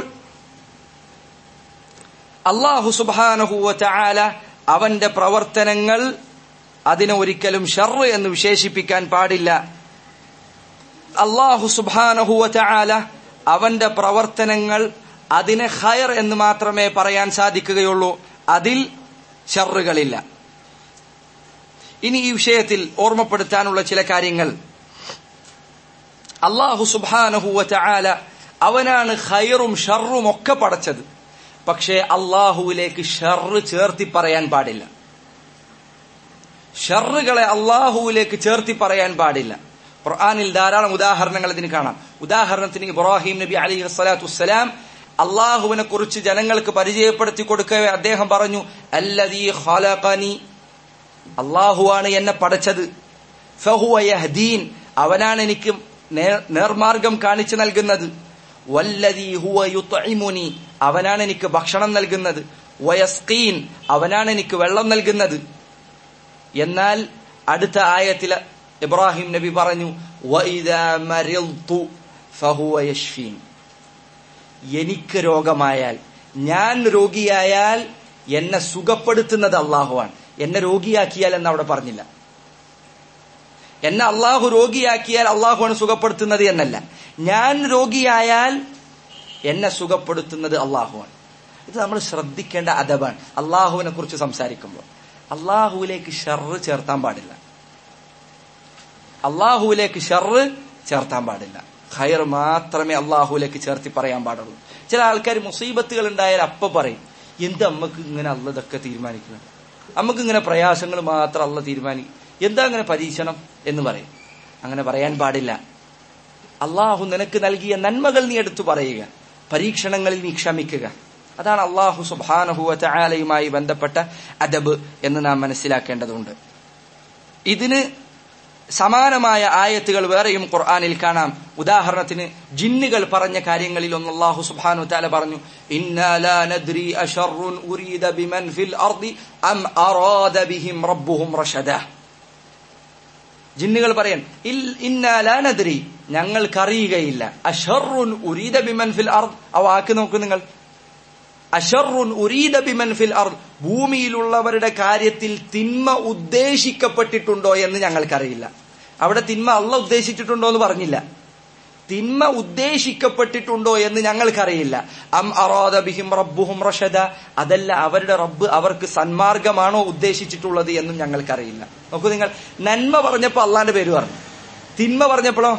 Speaker 1: അള്ളാഹു സുബാനഹുവ ചാല അവന്റെ പ്രവർത്തനങ്ങൾ അതിനെ ഒരിക്കലും ഷർറ് എന്ന് വിശേഷിപ്പിക്കാൻ പാടില്ല അള്ളാഹു സുബാനഹുവ ചാല അവന്റെ പ്രവർത്തനങ്ങൾ അതിനെ ഖയർ എന്ന് മാത്രമേ പറയാൻ സാധിക്കുകയുള്ളൂ അതിൽ ഷറുകളില്ല ഇനി ഈ വിഷയത്തിൽ ഓർമ്മപ്പെടുത്താനുള്ള ചില കാര്യങ്ങൾ അള്ളാഹു സുബാനഹുവ ചാല അവനാണ് ഖൈറും ഷറും ഒക്കെ പടച്ചത് പക്ഷേ അള്ളാഹുവിലേക്ക് ഷർറ് ചേർത്തി പറയാൻ പാടില്ല ഷറുകളെ അള്ളാഹുവിലേക്ക് ചേർത്തി പറയാൻ പാടില്ല ഖുർആാനിൽ ധാരാളം ഉദാഹരണങ്ങൾ ഇതിന് കാണാം ഉദാഹരണത്തിന് ഇബ്രാഹിം നബി അലി വസ്സലാത്തു വസ്സലാം അള്ളാഹുവിനെ കുറിച്ച് ജനങ്ങൾക്ക് പരിചയപ്പെടുത്തി കൊടുക്കവേ അദ്ദേഹം പറഞ്ഞു അല്ലദീ ഖലഖനി അള്ളാഹുവാണ് എന്നെ പടച്ചത് ഫഹുവ യഹ്ദീൻ അവനാണ് എനിക്ക് നേർമാർഗം കാണിച്ചു നൽകുന്നത് വല്ലദീ ഹുവ യുത്ഇമുനി അവനാണ് എനിക്ക് ഭക്ഷണം നൽകുന്നത് വയസ്കീൻ അവനാണ് എനിക്ക് വെള്ളം നൽകുന്നത് എന്നാൽ അടുത്ത ആയത്തിൽ ഇബ്രാഹിം നബി പറഞ്ഞു വഇദാ മരിൽതു ഫഹുവ യശ്ഫീൻ എനിക്ക് രോഗമായാൽ ഞാൻ രോഗിയായാൽ എന്നെ സുഖപ്പെടുത്തുന്നത് അള്ളാഹുവാണ് എന്നെ രോഗിയാക്കിയാൽ എന്ന് അവിടെ പറഞ്ഞില്ല എന്നെ അള്ളാഹു രോഗിയാക്കിയാൽ അള്ളാഹുവാണ് സുഖപ്പെടുത്തുന്നത് എന്നല്ല ഞാൻ രോഗിയായാൽ എന്നെ സുഖപ്പെടുത്തുന്നത് അള്ളാഹുവാണ് ഇത് നമ്മൾ ശ്രദ്ധിക്കേണ്ട അദബാണ് അള്ളാഹുവിനെ കുറിച്ച് സംസാരിക്കുമ്പോൾ അള്ളാഹുവിലേക്ക് ഷർറ് ചേർത്താൻ പാടില്ല അള്ളാഹുവിലേക്ക് ഷർറ് ചേർത്താൻ പാടില്ല ഖൈർ മാത്രമേ അള്ളാഹുവിലേക്ക് ചേർത്തി പറയാൻ പാടുള്ളൂ ചില ആൾക്കാർ മുസീബത്തുകൾ ഉണ്ടായാൽ അപ്പ പറയും എന്ത് അമ്മക്ക് ഇങ്ങനെ അല്ല ഇതൊക്കെ തീരുമാനിക്കുന്നത് അമ്മക്ക് ഇങ്ങനെ പ്രയാസങ്ങൾ മാത്രം അല്ല തീരുമാനിക്കും എന്താ അങ്ങനെ പരീക്ഷണം എന്ന് പറയും അങ്ങനെ പറയാൻ പാടില്ല അള്ളാഹു നിനക്ക് നൽകിയ നന്മകൾ നീ എടുത്തു പറയുക പരീക്ഷണങ്ങളിൽ നീ ക്ഷമിക്കുക അതാണ് അള്ളാഹു സുബാനഹുവ ചായാലയുമായി ബന്ധപ്പെട്ട അദബ് എന്ന് നാം മനസ്സിലാക്കേണ്ടതുണ്ട് ഇതിന് സമാനമായ ആയത്തുകൾ വേറെയും ഖുർആാനിൽ കാണാം ഉദാഹരണത്തിന് ജിന്നുകൾ പറഞ്ഞ കാര്യങ്ങളിൽ ഒന്ന് അള്ളാഹു സുബ്ഹാനഹു തആല പറഞ്ഞു ഇന്നാ ലാ നദ്രി അശർറുൻ ഉരീദ ബിമൻ ഫിൽ അർദി അം അറാദ ബിഹിം റബ്ബുഹും റഷദ ജിന്നുകൾ പറയാൻ ഇന്നാ ലാ നദ്രി ഞങ്ങൾക്കറിയുകയില്ല അഷറുൻ ഉരീദ ബിമൻ ഫിൽ അർദ് ആ വാക്ക് നോക്കൂ നിങ്ങൾ അഷറുൻ ഉരീദ ബിമൻ ഫിൽ അർദ് ഭൂമിയിലുള്ളവരുടെ കാര്യത്തിൽ തിന്മ ഉദ്ദേശിക്കപ്പെട്ടിട്ടുണ്ടോ എന്ന് ഞങ്ങൾക്കറിയില്ല അവിടെ തിന്മ അല്ല ഉദ്ദേശിച്ചിട്ടുണ്ടോ എന്ന് പറഞ്ഞില്ല തിന്മ ഉദ്ദേശിക്കപ്പെട്ടിട്ടുണ്ടോ എന്ന് ഞങ്ങൾക്കറിയില്ല അം അറാദ ബിഹിം റബ്ബുഹും റഷദ അതല്ല അവരുടെ റബ്ബ് അവർക്ക് സന്മാർഗമാണോ ഉദ്ദേശിച്ചിട്ടുള്ളത് എന്നും ഞങ്ങൾക്കറിയില്ല നോക്കൂ നിങ്ങൾ നന്മ പറഞ്ഞപ്പോ അള്ളാന്റെ പേര് പറഞ്ഞു തിന്മ പറഞ്ഞപ്പോഴോ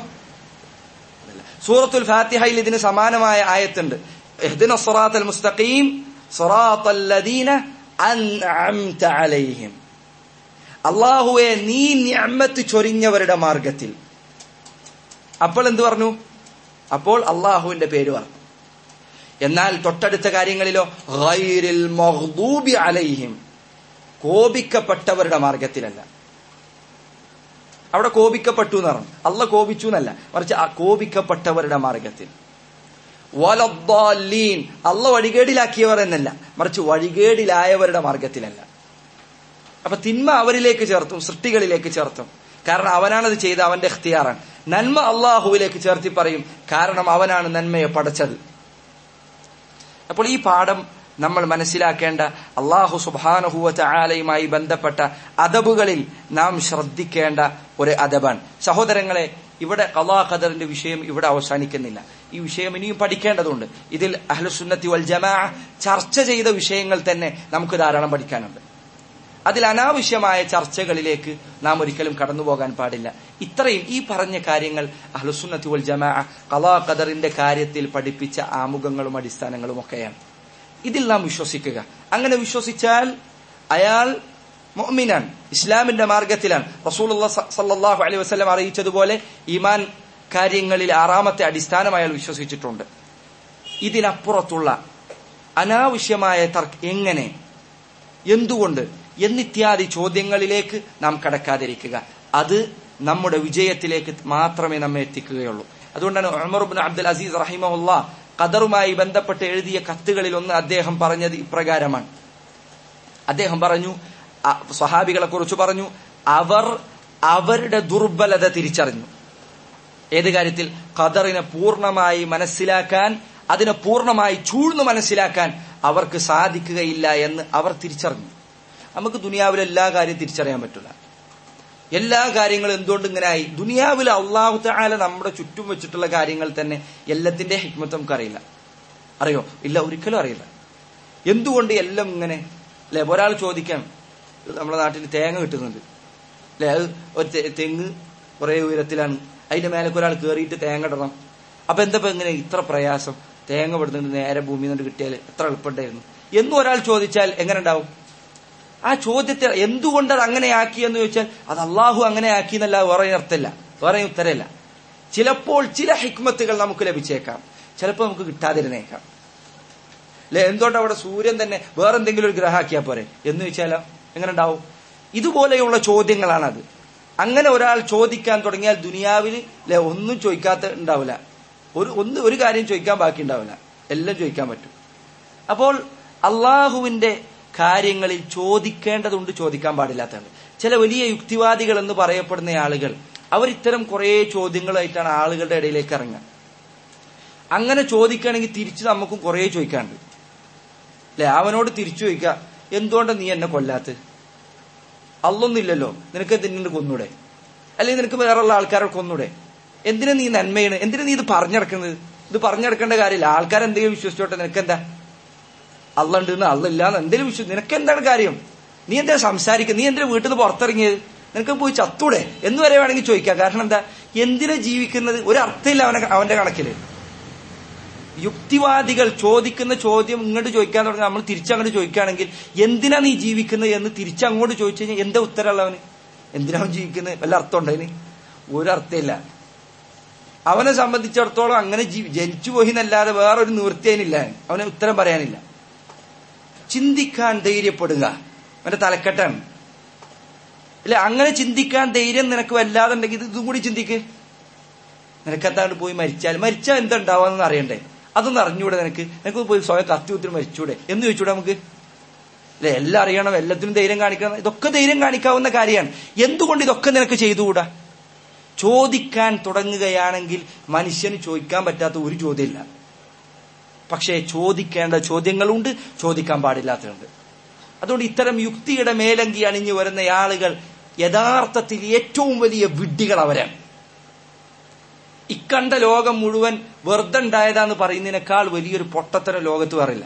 Speaker 1: സൂറത്തുൽ ഫാത്തിഹയിൽ ഇതിന് സമാനമായ ആയത്തുണ്ട് اهدنا الصراط المستقيم صراط الذين أنعمت عليهم അള്ളാഹുവെ നീ നിഅമത്ത് ചൊരിഞ്ഞവരുടെ മാർഗത്തിൽ അപ്പോൾ എന്ത് പറഞ്ഞു അപ്പോൾ അള്ളാഹുവിന്റെ പേര് പറഞ്ഞു എന്നാൽ തൊട്ടടുത്ത കാര്യങ്ങളിലോ ഗൈരിൽ മഹ്ദൂബി അലൈഹിം കോപിക്കപ്പെട്ടവരുടെ മാർഗത്തിലല്ല അവിടെ കോപിക്കപ്പെട്ടു എന്ന് പറഞ്ഞു അല്ല കോപിച്ചു എന്നല്ല മറിച്ച് ആ കോപിക്കപ്പെട്ടവരുടെ മാർഗത്തിൽ വലദ്ദാലീൻ അല്ല വഴികേടിലാക്കിയവർ എന്നല്ല മറിച്ച് വഴികേടിലായവരുടെ മാർഗത്തിലല്ല അപ്പൊ തിന്മ അവരിലേക്ക് ചേർത്തും സൃഷ്ടികളിലേക്ക് ചേർത്തും കാരണം അവനാണത് ചെയ്ത അവന്റെ ഇഖ്തിയാറാണ് നന്മ അള്ളാഹുവിലേക്ക് ചേർത്തി പറയും കാരണം അവനാണ് നന്മയെ പടച്ചത് അപ്പോൾ ഈ പാഠം നമ്മൾ മനസ്സിലാക്കേണ്ട അള്ളാഹു സുബാനഹുവ ചായാലയുമായി ബന്ധപ്പെട്ട അദബുകളിൽ നാം ശ്രദ്ധിക്കേണ്ട ഒരു അദബാണ് സഹോദരങ്ങളെ ഇവിടെ കലാ ഖദറിന്റെ വിഷയം ഇവിടെ അവസാനിക്കുന്നില്ല ഈ വിഷയം ഇനിയും പഠിക്കേണ്ടതുണ്ട് ഇതിൽ അഹ്ലുസുന്നത്തി വൽ ജമാ ചർച്ച ചെയ്ത വിഷയങ്ങൾ തന്നെ നമുക്ക് ധാരാളം പഠിക്കാനുണ്ട് അതിൽ അനാവശ്യമായ ചർച്ചകളിലേക്ക് നാം ഒരിക്കലും കടന്നു പോകാൻ പാടില്ല ഇത്രയും ഈ പറഞ്ഞ കാര്യങ്ങൾ അഹ്ലുസുന്നത്തി വൽ ജമാ കലാ ഖദറിന്റെ കാര്യത്തിൽ പഠിപ്പിച്ച ആമുഖങ്ങളും അടിസ്ഥാനങ്ങളും ഒക്കെയാണ് ഇതിൽ നാം വിശ്വസിക്കുക അങ്ങനെ വിശ്വസിച്ചാൽ അയാൾ മൊമിനാൻ ഇസ്ലാമിന്റെ മാർഗത്തിലാണ് റസൂൽ സല്ലാഹു അലൈഹി വസ്ലം അറിയിച്ചതുപോലെ ഈമാൻ കാര്യങ്ങളിൽ ആറാമത്തെ അടിസ്ഥാനം അയാൾ വിശ്വസിച്ചിട്ടുണ്ട് ഇതിനപ്പുറത്തുള്ള അനാവശ്യമായ തർക്ക എങ്ങനെ എന്തുകൊണ്ട് എന്നിത്യാദി ചോദ്യങ്ങളിലേക്ക് നാം കടക്കാതിരിക്കുക അത് നമ്മുടെ വിജയത്തിലേക്ക് മാത്രമേ നമ്മെ എത്തിക്കുകയുള്ളൂ അതുകൊണ്ടാണ് ഉമർ ബിൻ അബ്ദുൽ അസീസ് റഹിമുല്ല ഖദറുമായി ബന്ധപ്പെട്ട് എഴുതിയ കത്തുകളിൽ ഒന്ന് അദ്ദേഹം പറഞ്ഞത് ഇപ്രകാരമാണ് അദ്ദേഹം പറഞ്ഞു അ- സ്വഹാബികളെ കുറിച്ച് പറഞ്ഞു അവർ അവരുടെ ദുർബലത തിരിച്ചറിഞ്ഞു ഏത് കാര്യത്തിൽ ഖദറിനെ പൂർണ്ണമായി മനസ്സിലാക്കാൻ അതിനെ പൂർണ്ണമായി ചൂഴ്ന്നു മനസ്സിലാക്കാൻ അവർക്ക് സാധിക്കുകയില്ല എന്ന് അവർ തിരിച്ചറിഞ്ഞു നമുക്ക് ദുനിയാവിലെ എല്ലാ കാര്യവും തിരിച്ചറിയാൻ പറ്റില്ല എല്ലാ കാര്യങ്ങളും എന്തുകൊണ്ട് ഇങ്ങനെ ആയി ദുനിയാവിൽ അള്ളാഹു താല നമ്മുടെ ചുറ്റും വെച്ചിട്ടുള്ള കാര്യങ്ങൾ തന്നെ എല്ലാത്തിന്റെ ഹിക്മത്ത് നമുക്കറിയില്ല അറിയോ ഇല്ല ഒരിക്കലും അറിയില്ല എന്തുകൊണ്ട് എല്ലാം ഇങ്ങനെ അല്ലെ ഒരാൾ ചോദിക്കാം നമ്മുടെ നാട്ടിൽ തേങ്ങ കിട്ടുന്നുണ്ട് അല്ലെ അത് ഒരു തെ- തെങ്ങ് കുറെ ഉയരത്തിലാണ് അതിന്റെ മേലേക്ക് ഒരാൾ കയറിയിട്ട് തേങ്ങ ഇടണം അപ്പൊ എന്താ ഇപ്പൊ ഇങ്ങനെ ഇത്ര പ്രയാസം തേങ്ങ പെടുന്നുണ്ട് നേരെ ഭൂമിയിൽ നിന്ന് കിട്ടിയാൽ എത്ര എളുപ്പമുണ്ടായിരുന്നു എന്നും ഒരാൾ ചോദിച്ചാൽ എങ്ങനെ ഉണ്ടാവും ആ ചോദ്യത്തെ എന്തുകൊണ്ട് അത് അങ്ങനെ ആക്കി എന്ന് ചോദിച്ചാൽ അത് അള്ളാഹു അങ്ങനെ ആക്കി എന്നല്ല വേറെ അർത്ഥമില്ല വേറെ ഉത്തരമില്ല ചിലപ്പോൾ ചില ഹിക്മത്തുകൾ നമുക്ക് ലഭിച്ചേക്കാം ചിലപ്പോൾ നമുക്ക് കിട്ടാതിരുന്നേക്കാം അല്ലെ എന്തുകൊണ്ട് അവിടെ സൂര്യൻ തന്നെ വേറെ എന്തെങ്കിലും ഒരു ഗ്രഹമാക്കിയാൽ പോരെ എന്ന് ചോദിച്ചാലോ എങ്ങനെ ഉണ്ടാവും ഇതുപോലെയുള്ള ചോദ്യങ്ങളാണത് അങ്ങനെ ഒരാൾ ചോദിക്കാൻ തുടങ്ങിയാൽ ദുനിയാവിൽ അല്ലെ ഒന്നും ചോദിക്കാത്ത ഉണ്ടാവില്ല ഒരു ഒന്ന് ഒരു കാര്യം ചോദിക്കാൻ ബാക്കി ഉണ്ടാവില്ല എല്ലാം ചോദിക്കാൻ പറ്റും അപ്പോൾ അള്ളാഹുവിന്റെ കാര്യങ്ങളിൽ ചോദിക്കേണ്ടതുണ്ട് ചോദിക്കാൻ പാടില്ലാത്തതുണ്ട് ചില വലിയ യുക്തിവാദികൾ എന്ന് പറയപ്പെടുന്ന ആളുകൾ അവർ ഇത്തരം കുറെ ചോദ്യങ്ങളായിട്ടാണ് ആളുകളുടെ ഇടയിലേക്ക് ഇറങ്ങുക അങ്ങനെ ചോദിക്കുകയാണെങ്കിൽ തിരിച്ച് നമുക്കും കുറെ ചോദിക്കാണ്ട് അല്ലെ അവനോട് തിരിച്ചു ചോദിക്കുക എന്തുകൊണ്ട് നീ എന്നെ കൊല്ലാത്ത് അല്ലൊന്നില്ലല്ലോ നിനക്ക് എന്തിനു കൊന്നൂടെ അല്ലെങ്കിൽ നിനക്ക് വേറെയുള്ള ആൾക്കാരെ കൊന്നൂടെ എന്തിനാ നീ നന്മയാണ് എന്തിനാ നീ ഇത് പറഞ്ഞിടക്കുന്നത് ഇത് പറഞ്ഞിടക്കേണ്ട കാര്യമില്ല ആൾക്കാർ എന്തെങ്കിലും വിശ്വസിച്ചോട്ടെ നിനക്കെന്താ അള്ള ഉണ്ടെന്ന് അള്ള ഇല്ലാന്ന് എന്തെങ്കിലും വിശ്വസിച്ചു നിനക്ക് എന്താണ് കാര്യം നീ എന്താ സംസാരിക്കുക നീ എന്തിനാ വീട്ടിൽ നിന്ന് പുറത്തിറങ്ങിയത് നിനക്ക് പോയി ചത്തൂടെ എന്ന് വരെ വേണമെങ്കിൽ ചോദിക്കാം കാരണം എന്താ എന്തിനാ ജീവിക്കുന്നത് ഒരു അർത്ഥമില്ല അവനെ അവന്റെ കണക്കില് യുക്തിവാദികൾ ചോദിക്കുന്ന ചോദ്യം ഇങ്ങോട്ട് ചോദിക്കാൻ തുടങ്ങി നമ്മൾ തിരിച്ചങ്ങോട്ട് ചോദിക്കുകയാണെങ്കിൽ എന്തിനാ നീ ജീവിക്കുന്നത് എന്ന് തിരിച്ചങ്ങോട്ട് ചോദിച്ചു കഴിഞ്ഞാൽ എന്താ ഉത്തരമുള്ള അവന് എന്തിനാ അവൻ ജീവിക്കുന്നത് വല്ല അർത്ഥമുണ്ടോ അതിന് ഒരു അർത്ഥമില്ല അവനെ സംബന്ധിച്ചിടത്തോളം അങ്ങനെ ജീ- ജനിച്ചു പോയി എന്നല്ലാതെ വേറൊരു നിവൃത്തി അതിനില്ല അവന് ഉത്തരം പറയാനില്ല ചിന്തിക്കാൻ ധൈര്യപ്പെടുക അവന്റെ തലക്കെട്ടാണ് അല്ലെ അങ്ങനെ ചിന്തിക്കാൻ ധൈര്യം നിനക്ക് വല്ലാതെ ഉണ്ടെങ്കിൽ ഇത് ഇതും കൂടി ചിന്തിക്ക് നിനക്കെന്താണ്ട് പോയി മരിച്ചാൽ മരിച്ചാൽ എന്താ ഉണ്ടാവാന്ന് അറിയണ്ടേ അതൊന്നും അറിഞ്ഞൂടെ നിനക്ക് നിനക്ക് പോയി സ്വയം കത്തി കുത്തി മരിച്ചൂടെ എന്ന് ചോദിച്ചൂടെ നമുക്ക് അല്ലെ എല്ലാം അറിയണം എല്ലാത്തിനും ധൈര്യം കാണിക്കണം ഇതൊക്കെ ധൈര്യം കാണിക്കാവുന്ന കാര്യമാണ് എന്തുകൊണ്ട് ഇതൊക്കെ നിനക്ക് ചെയ്തുകൂടാ ചോദിക്കാൻ തുടങ്ങുകയാണെങ്കിൽ മനുഷ്യന് ചോദിക്കാൻ പറ്റാത്ത ഒരു ചോദ്യമില്ല പക്ഷേ ചോദിക്കേണ്ട ചോദ്യങ്ങളുണ്ട് ചോദിക്കാൻ പാടില്ലാത്തതുണ്ട് അതുകൊണ്ട് ഇത്തരം യുക്തിയുടെ മേലങ്കി അണിഞ്ഞു വരുന്ന ആളുകൾ യഥാർത്ഥത്തിൽ ഏറ്റവും വലിയ വിഡ്ഢികൾ അവരാണ് ഇക്കണ്ട ലോകം മുഴുവൻ വെറുതെ ഉണ്ടായതാന്ന് പറയുന്നതിനേക്കാൾ വലിയൊരു പൊട്ടത്തരം ലോകത്ത് പറയില്ല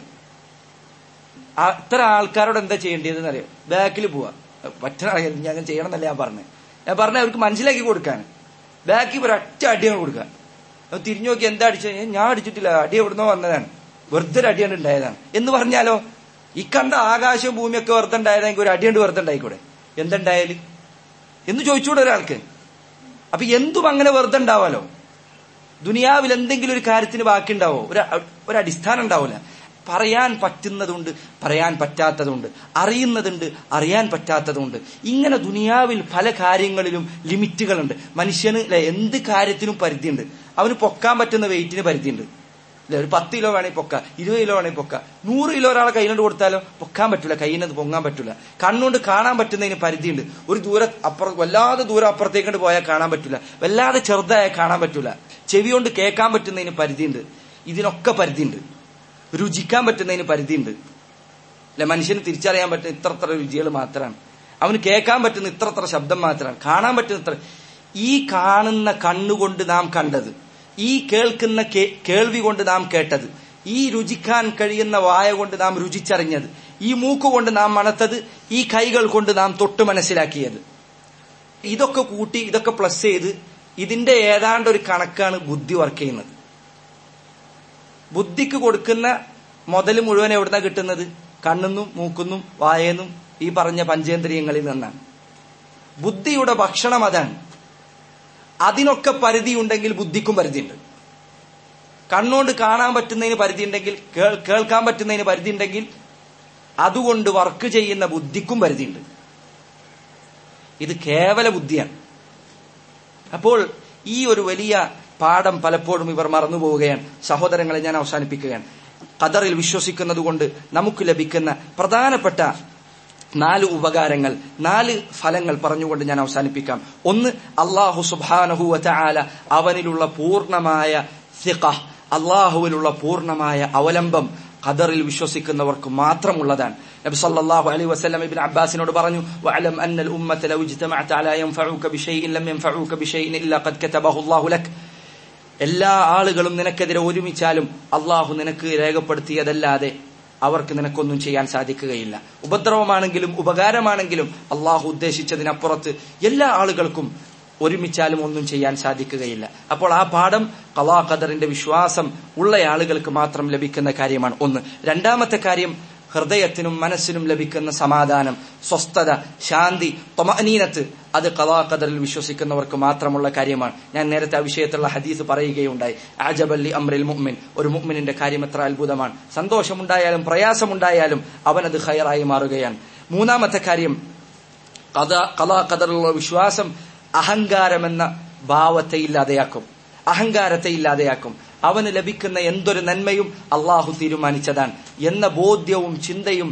Speaker 1: അത്ര ആൾക്കാരോട് എന്താ ചെയ്യേണ്ടതെന്ന് അറിയാം ബാക്കിൽ പോവാ പറ്റണ ഞാൻ അങ്ങനെ ചെയ്യണം എന്നല്ല ഞാൻ പറഞ്ഞത് ഞാൻ പറഞ്ഞ അവർക്ക് മനസ്സിലാക്കി കൊടുക്കാൻ ബാക്കിൽ ഒരൊറ്റ അടിയാണ് കൊടുക്കുക അത് തിരിഞ്ഞു നോക്കി എന്താ അടിച്ചത് "ഏ, ഞാൻ അടിച്ചിട്ടില്ല അടി എവിടുന്നോ വന്നതാണ് വെറുതെ ഒരു അടിയാണ് ഉണ്ടായതാണ് എന്ന് പറഞ്ഞാലോ ഈ കണ്ട ആകാശവും ഭൂമിയൊക്കെ വെറുതെ ഉണ്ടായതെങ്കിൽ ഒരു അടിയുണ്ട് വെറുതെ ഉണ്ടായിക്കൂടെ എന്തുണ്ടായാല് എന്ന് ചോദിച്ചൂടെ ഒരാൾക്ക് അപ്പൊ എന്തും അങ്ങനെ വെറുതെ ഉണ്ടാവാലോ ദുനിയാവിൽ എന്തെങ്കിലും ഒരു കാര്യത്തിന് ബാക്കിയുണ്ടാവോ ഒരു ഒരു അടിസ്ഥാനം ഉണ്ടാവില്ല പറയാൻ പറ്റുന്നതുണ്ട് പറയാൻ പറ്റാത്തതുണ്ട് അറിയുന്നതുണ്ട് അറിയാൻ പറ്റാത്തതുണ്ട് ഇങ്ങനെ ദുനിയാവിൽ പല കാര്യങ്ങളിലും ലിമിറ്റുകളുണ്ട് മനുഷ്യന് ല്ലേ, എന്ത് കാര്യത്തിനും പരിധിയുണ്ട് അവന് പൊക്കാൻ പറ്റുന്ന വെയിറ്റിന് പരിധിയുണ്ട് അല്ലെ ഒരു പത്ത് കിലോ വേണമെങ്കിൽ പൊക്ക ഇരുപത് കിലോ വേണമെങ്കിൽ പൊക്ക നൂറ് കിലോ ഒരാളെ കയ്യിലോട്ട് കൊടുത്താലോ പൊക്കാൻ പറ്റില്ല കയ്യിനത് പൊങ്ങാൻ പറ്റില്ല കണ്ണുകൊണ്ട് കാണാൻ പറ്റുന്നതിന് പരിധിയുണ്ട് ഒരു ദൂരം അപ്പുറം വല്ലാതെ ദൂരം അപ്പുറത്തേക്കൊണ്ട് പോയാൽ കാണാൻ പറ്റില്ല വല്ലാതെ ചെറുതായാൽ കാണാൻ പറ്റില്ല ചെവി കൊണ്ട് കേൾക്കാൻ പറ്റുന്നതിന് പരിധിയുണ്ട് ഇതിനൊക്കെ പരിധിയുണ്ട് രുചിക്കാൻ പറ്റുന്നതിന് പരിധിയുണ്ട് അല്ലെ മനുഷ്യന് തിരിച്ചറിയാൻ പറ്റുന്ന ഇത്രത്ര രുചികൾ മാത്രമാണ് അവന് കേൾക്കാൻ പറ്റുന്ന ഇത്രത്ര ശബ്ദം മാത്രമാണ് കാണാൻ പറ്റുന്ന ഇത്ര ഈ കാണുന്ന കണ്ണുകൊണ്ട് നാം കണ്ടത് ഈ കേൾക്കുന്ന കേ- കേൾവി കൊണ്ട് നാം കേട്ടത് ഈ രുചിക്കാൻ കഴിയുന്ന വായ കൊണ്ട് നാം രുചിച്ചറിഞ്ഞത് ഈ മൂക്ക് കൊണ്ട് നാം മണത്തത് ഈ കൈകൾ കൊണ്ട് നാം തൊട്ട് മനസ്സിലാക്കിയത് ഇതൊക്കെ കൂട്ടി ഇതൊക്കെ പ്ലസ് ചെയ്ത് ഇതിന്റെ ഏതാണ്ട് ഒരു കണക്കാണ് ബുദ്ധി വർക്ക് ചെയ്യുന്നത് ബുദ്ധിക്ക് കൊടുക്കുന്ന മുതൽ മുഴുവൻ എവിടുന്ന കിട്ടുന്നത് കണ്ണുന്നും മൂക്കുന്നും വായന്നും ഈ പറഞ്ഞ പഞ്ചേന്ദ്രിയങ്ങളിൽ നിന്നാണ് ബുദ്ധിയുടെ ഭക്ഷണം അതാണ് അതിനൊക്കെ പരിധിയുണ്ടെങ്കിൽ ബുദ്ധിക്കും പരിധിയുണ്ട് കണ്ണുകൊണ്ട് കാണാൻ പറ്റുന്നതിന് പരിധിയുണ്ടെങ്കിൽ കേൾ- കേൾക്കാൻ പറ്റുന്നതിന് പരിധിയുണ്ടെങ്കിൽ അതുകൊണ്ട് വർക്ക് ചെയ്യുന്ന ബുദ്ധിക്കും പരിധിയുണ്ട് ഇത് കേവല ബുദ്ധിയാണ് അപ്പോൾ ഈ ഒരു വലിയ പാഠം പലപ്പോഴും ഇവർ മറന്നു പോവുകയാണ് സഹോദരങ്ങളെ ഞാൻ അവസാനിപ്പിക്കുകയാണ് ഖദറിൽ വിശ്വസിക്കുന്നത് കൊണ്ട് നമുക്ക് ലഭിക്കുന്ന പ്രധാനപ്പെട്ട നാല് ഉപകാരങ്ങൾ നാല് ഫലങ്ങൾ പറഞ്ഞുകൊണ്ട് ഞാൻ അവസാനിപ്പിക്കാം ഒന്ന് അള്ളാഹു സുബാനഹു ആല അവനിലുള്ള പൂർണ്ണമായ സിഖ അള്ളാഹുവിലുള്ള പൂർണ്ണമായ അവലംബം ഖദറിൽ വിശ്വസിക്കുന്നവർക്ക് മാത്രമുള്ളതാണ് നബി സല്ലല്ലാഹു അലൈഹി വസല്ലം ഇബ്നു അബ്ബാസിനോട് പറഞ്ഞു വഅലം അന്നൽ ഉമ്മത ലൗ ഇജ്തമഅത അലാ യൻഫഉക ബിശൈഇൻ ലം യൻഫഉക ബിശൈഇൻ ഇല്ലാ ഖദ് കതബഹു അല്ലാഹു ലക് എല്ലാ ആളുകളും നിനക്കെതിരെ ഒരുമിച്ചാലും അള്ളാഹു നിനക്ക് രേഖപ്പെടുത്തിയതല്ലാതെ അവർക്ക് നിനക്കൊന്നും ചെയ്യാൻ സാധിക്കുകയില്ല ഉപദ്രവമാണെങ്കിലും ഉപകാരമാണെങ്കിലും അള്ളാഹു ഉദ്ദേശിച്ചതിനപ്പുറത്ത് എല്ലാ ആളുകൾക്കും ഒരുമിച്ചാലും ഒന്നും ചെയ്യാൻ സാധിക്കുകയില്ല അപ്പോൾ ആ പാഠം കലാ ഖദറിന്റെ വിശ്വാസം ഉള്ള ആളുകൾക്ക് മാത്രം ലഭിക്കുന്ന കാര്യമാണ് ഒന്ന് രണ്ടാമത്തെ കാര്യം ഹൃദയത്തിനും മനസ്സിനും ലഭിക്കുന്ന സമാധാനം സ്വസ്ഥത ശാന്തി തൊമനീനത്ത് അത് കലാ ഖദറിൽ വിശ്വസിക്കുന്നവർക്ക് മാത്രമുള്ള കാര്യമാണ് ഞാൻ നേരത്തെ ആ വിഷയത്തിലുള്ള ഹദീസ് പറയുകയുണ്ടായി ആജബല്ലി അമ്രിൽ മുഅ്മിൻ ഒരു മുഅ്മിനിന്റെ കാര്യം എത്ര അത്ഭുതമാണ് സന്തോഷമുണ്ടായാലും പ്രയാസമുണ്ടായാലും അവനത് ഹയറായി മാറുകയാണ് മൂന്നാമത്തെ കാര്യം കലാ ഖദറിലുള്ള വിശ്വാസം അഹങ്കാരമെന്ന ഭാവത്തെ ഇല്ലാതെയാക്കും അഹങ്കാരത്തെ ഇല്ലാതെയാക്കും അവന് ലഭിക്കുന്ന എന്തൊരു നന്മയും അള്ളാഹു തീരുമാനിച്ചതാണ് എന്ന ബോധ്യവും ചിന്തയും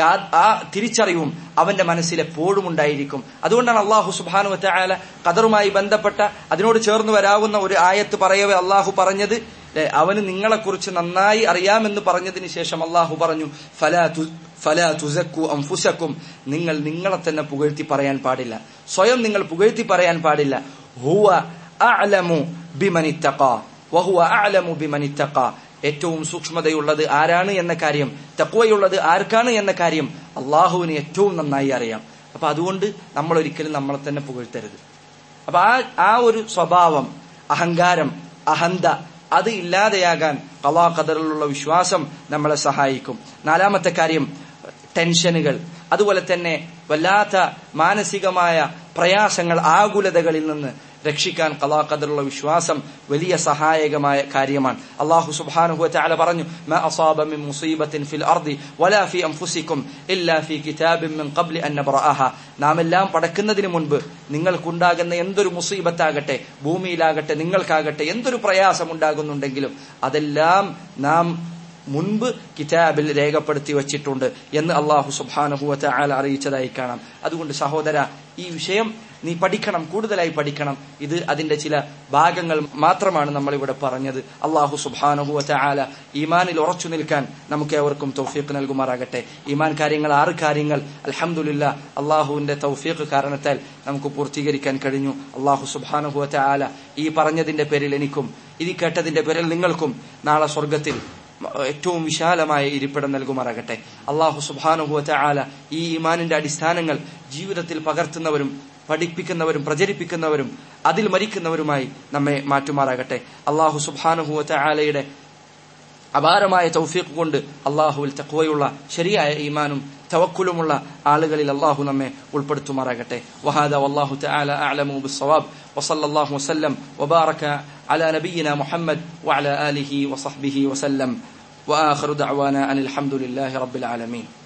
Speaker 1: ആ തിരിച്ചറിവും അവന്റെ മനസ്സിൽ എപ്പോഴും ഉണ്ടായിരിക്കും അതുകൊണ്ടാണ് അള്ളാഹു സുബാനു വറ്റായാല ഖദറുമായി ബന്ധപ്പെട്ട അതിനോട് ചേർന്ന് വരാവുന്ന ഒരു ആയത്ത് പറയവേ അള്ളാഹു പറഞ്ഞത് അവന് നിങ്ങളെക്കുറിച്ച് നന്നായി അറിയാമെന്ന് പറഞ്ഞതിന് ശേഷം അള്ളാഹു പറഞ്ഞു ഫലാ ഫലാ തുസക്കു അംഫുസക്കും നിങ്ങൾ നിങ്ങളെ തന്നെ പുകഴ്ത്തി പറയാൻ പാടില്ല സ്വയം നിങ്ങൾ പുകഴ്ത്തി പറയാൻ പാടില്ല ഹുവ അഅലമു ബിമനിത്തഖ വഹുവ അഅലമു ബിമനിത്തഖ ഏറ്റവും സൂക്ഷ്മതയുള്ളത് ആരാണ് എന്ന കാര്യം തക്വയുള്ളത് ആർക്കാണ് എന്ന കാര്യം അള്ളാഹുവിന് ഏറ്റവും നന്നായി അറിയാം അപ്പൊ അതുകൊണ്ട് നമ്മൾ ഒരിക്കലും നമ്മളെ തന്നെ പുകഴ്ത്തരുത് അപ്പൊ ആ ആ ഒരു സ്വഭാവം അഹങ്കാരം അഹന്ത അത് ഇല്ലാതെയാകാൻ കലാ ഖദറിലുള്ള വിശ്വാസം നമ്മളെ സഹായിക്കും നാലാമത്തെ കാര്യം ടെൻഷനുകൾ അതുപോലെ തന്നെ വല്ലാത്ത മാനസികമായ പ്രയാസങ്ങൾ ആകുലതകളിൽ നിന്ന് രക്ഷിക്കാൻ കലാ ഖദറുള്ള വിശ്വാസം വലിയ സഹായകമായ കാര്യമാണ് അള്ളാഹു സുബ്ഹാനഹു വതആല പറഞ്ഞു മാ അസാബ മിൻ മുസീബത്തിൻ ഫിൽ അർദി വലാ ഫി അൻഫുസിക്കും ഇല്ലാ ഫി കിതാബിൻ മിൻ ഖബ്ലി അൻ നബ്റഅഹ നാം എല്ലാം പടക്കുന്നതിന് മുൻപ് നിങ്ങൾക്കുണ്ടാകുന്ന എന്തൊരു മുസീബത്താകട്ടെ ഭൂമിയിലാകട്ടെ നിങ്ങൾക്കാകട്ടെ എന്തൊരു പ്രയാസം ഉണ്ടാകുന്നുണ്ടെങ്കിലും അതെല്ലാം നാം മുൻപ് കിതാബിൽ രേഖപ്പെടുത്തി വച്ചിട്ടുണ്ട് എന്ന് അള്ളാഹു സുബാനഹുവറ്റ ആല അറിയിച്ചതായി കാണാം അതുകൊണ്ട് സഹോദര ഈ വിഷയം നീ പഠിക്കണം കൂടുതലായി പഠിക്കണം ഇത് അതിന്റെ ചില ഭാഗങ്ങൾ മാത്രമാണ് നമ്മൾ ഇവിടെ പറഞ്ഞത് അള്ളാഹു സുബാനഹുവറ്റ ആല ഈമാനിൽ ഉറച്ചു നിൽക്കാൻ നമുക്ക് ഏവർക്കും തൗഫീഖ് നൽകുമാറാകട്ടെ ഈമാൻ കാര്യങ്ങൾ ആറ് കാര്യങ്ങൾ അലഹമുല്ല അള്ളാഹുവിന്റെ തൗഫീഖ് കാരണത്താൽ നമുക്ക് പൂർത്തീകരിക്കാൻ കഴിഞ്ഞു അള്ളാഹു സുബാനഹുവറ്റ ആല ഈ പറഞ്ഞതിന്റെ പേരിൽ എനിക്കും ഇത് കേട്ടതിന്റെ പേരിൽ നിങ്ങൾക്കും നാളെ സ്വർഗത്തിൽ ഏറ്റവും വിശാലമായ ഇരിപ്പിടം നൽകുമാറാകട്ടെ അള്ളാഹു സുബാനുഭവത്തെ ആല ഈ ഇമാനിന്റെ അടിസ്ഥാനങ്ങൾ ജീവിതത്തിൽ പകർത്തുന്നവരും പഠിപ്പിക്കുന്നവരും പ്രചരിപ്പിക്കുന്നവരും അതിൽ മരിക്കുന്നവരുമായി നമ്മെ മാറ്റുമാറാകട്ടെ അള്ളാഹു സുബാനുഭവത്തെ ആലയുടെ അപാരമായ തൗഫീഖ് കൊണ്ട് അള്ളാഹുവിൽ തക്വയുള്ള ശരിയായ ഈമാനും തവക്കുലുമുള്ള ആളുകളിൽ അള്ളാഹു നമ്മെ ഉൾപ്പെടുത്തുമാറാകട്ടെ വഹാദ വല്ലാഹു തആല അഅലമു ബിസ്സവാബ് വസല്ലല്ലാഹു വസല്ലം വബാറക على نبينا محمد وعلى آله وصحبه وسلم وآخر دعوانا أن الحمد لله رب العالمين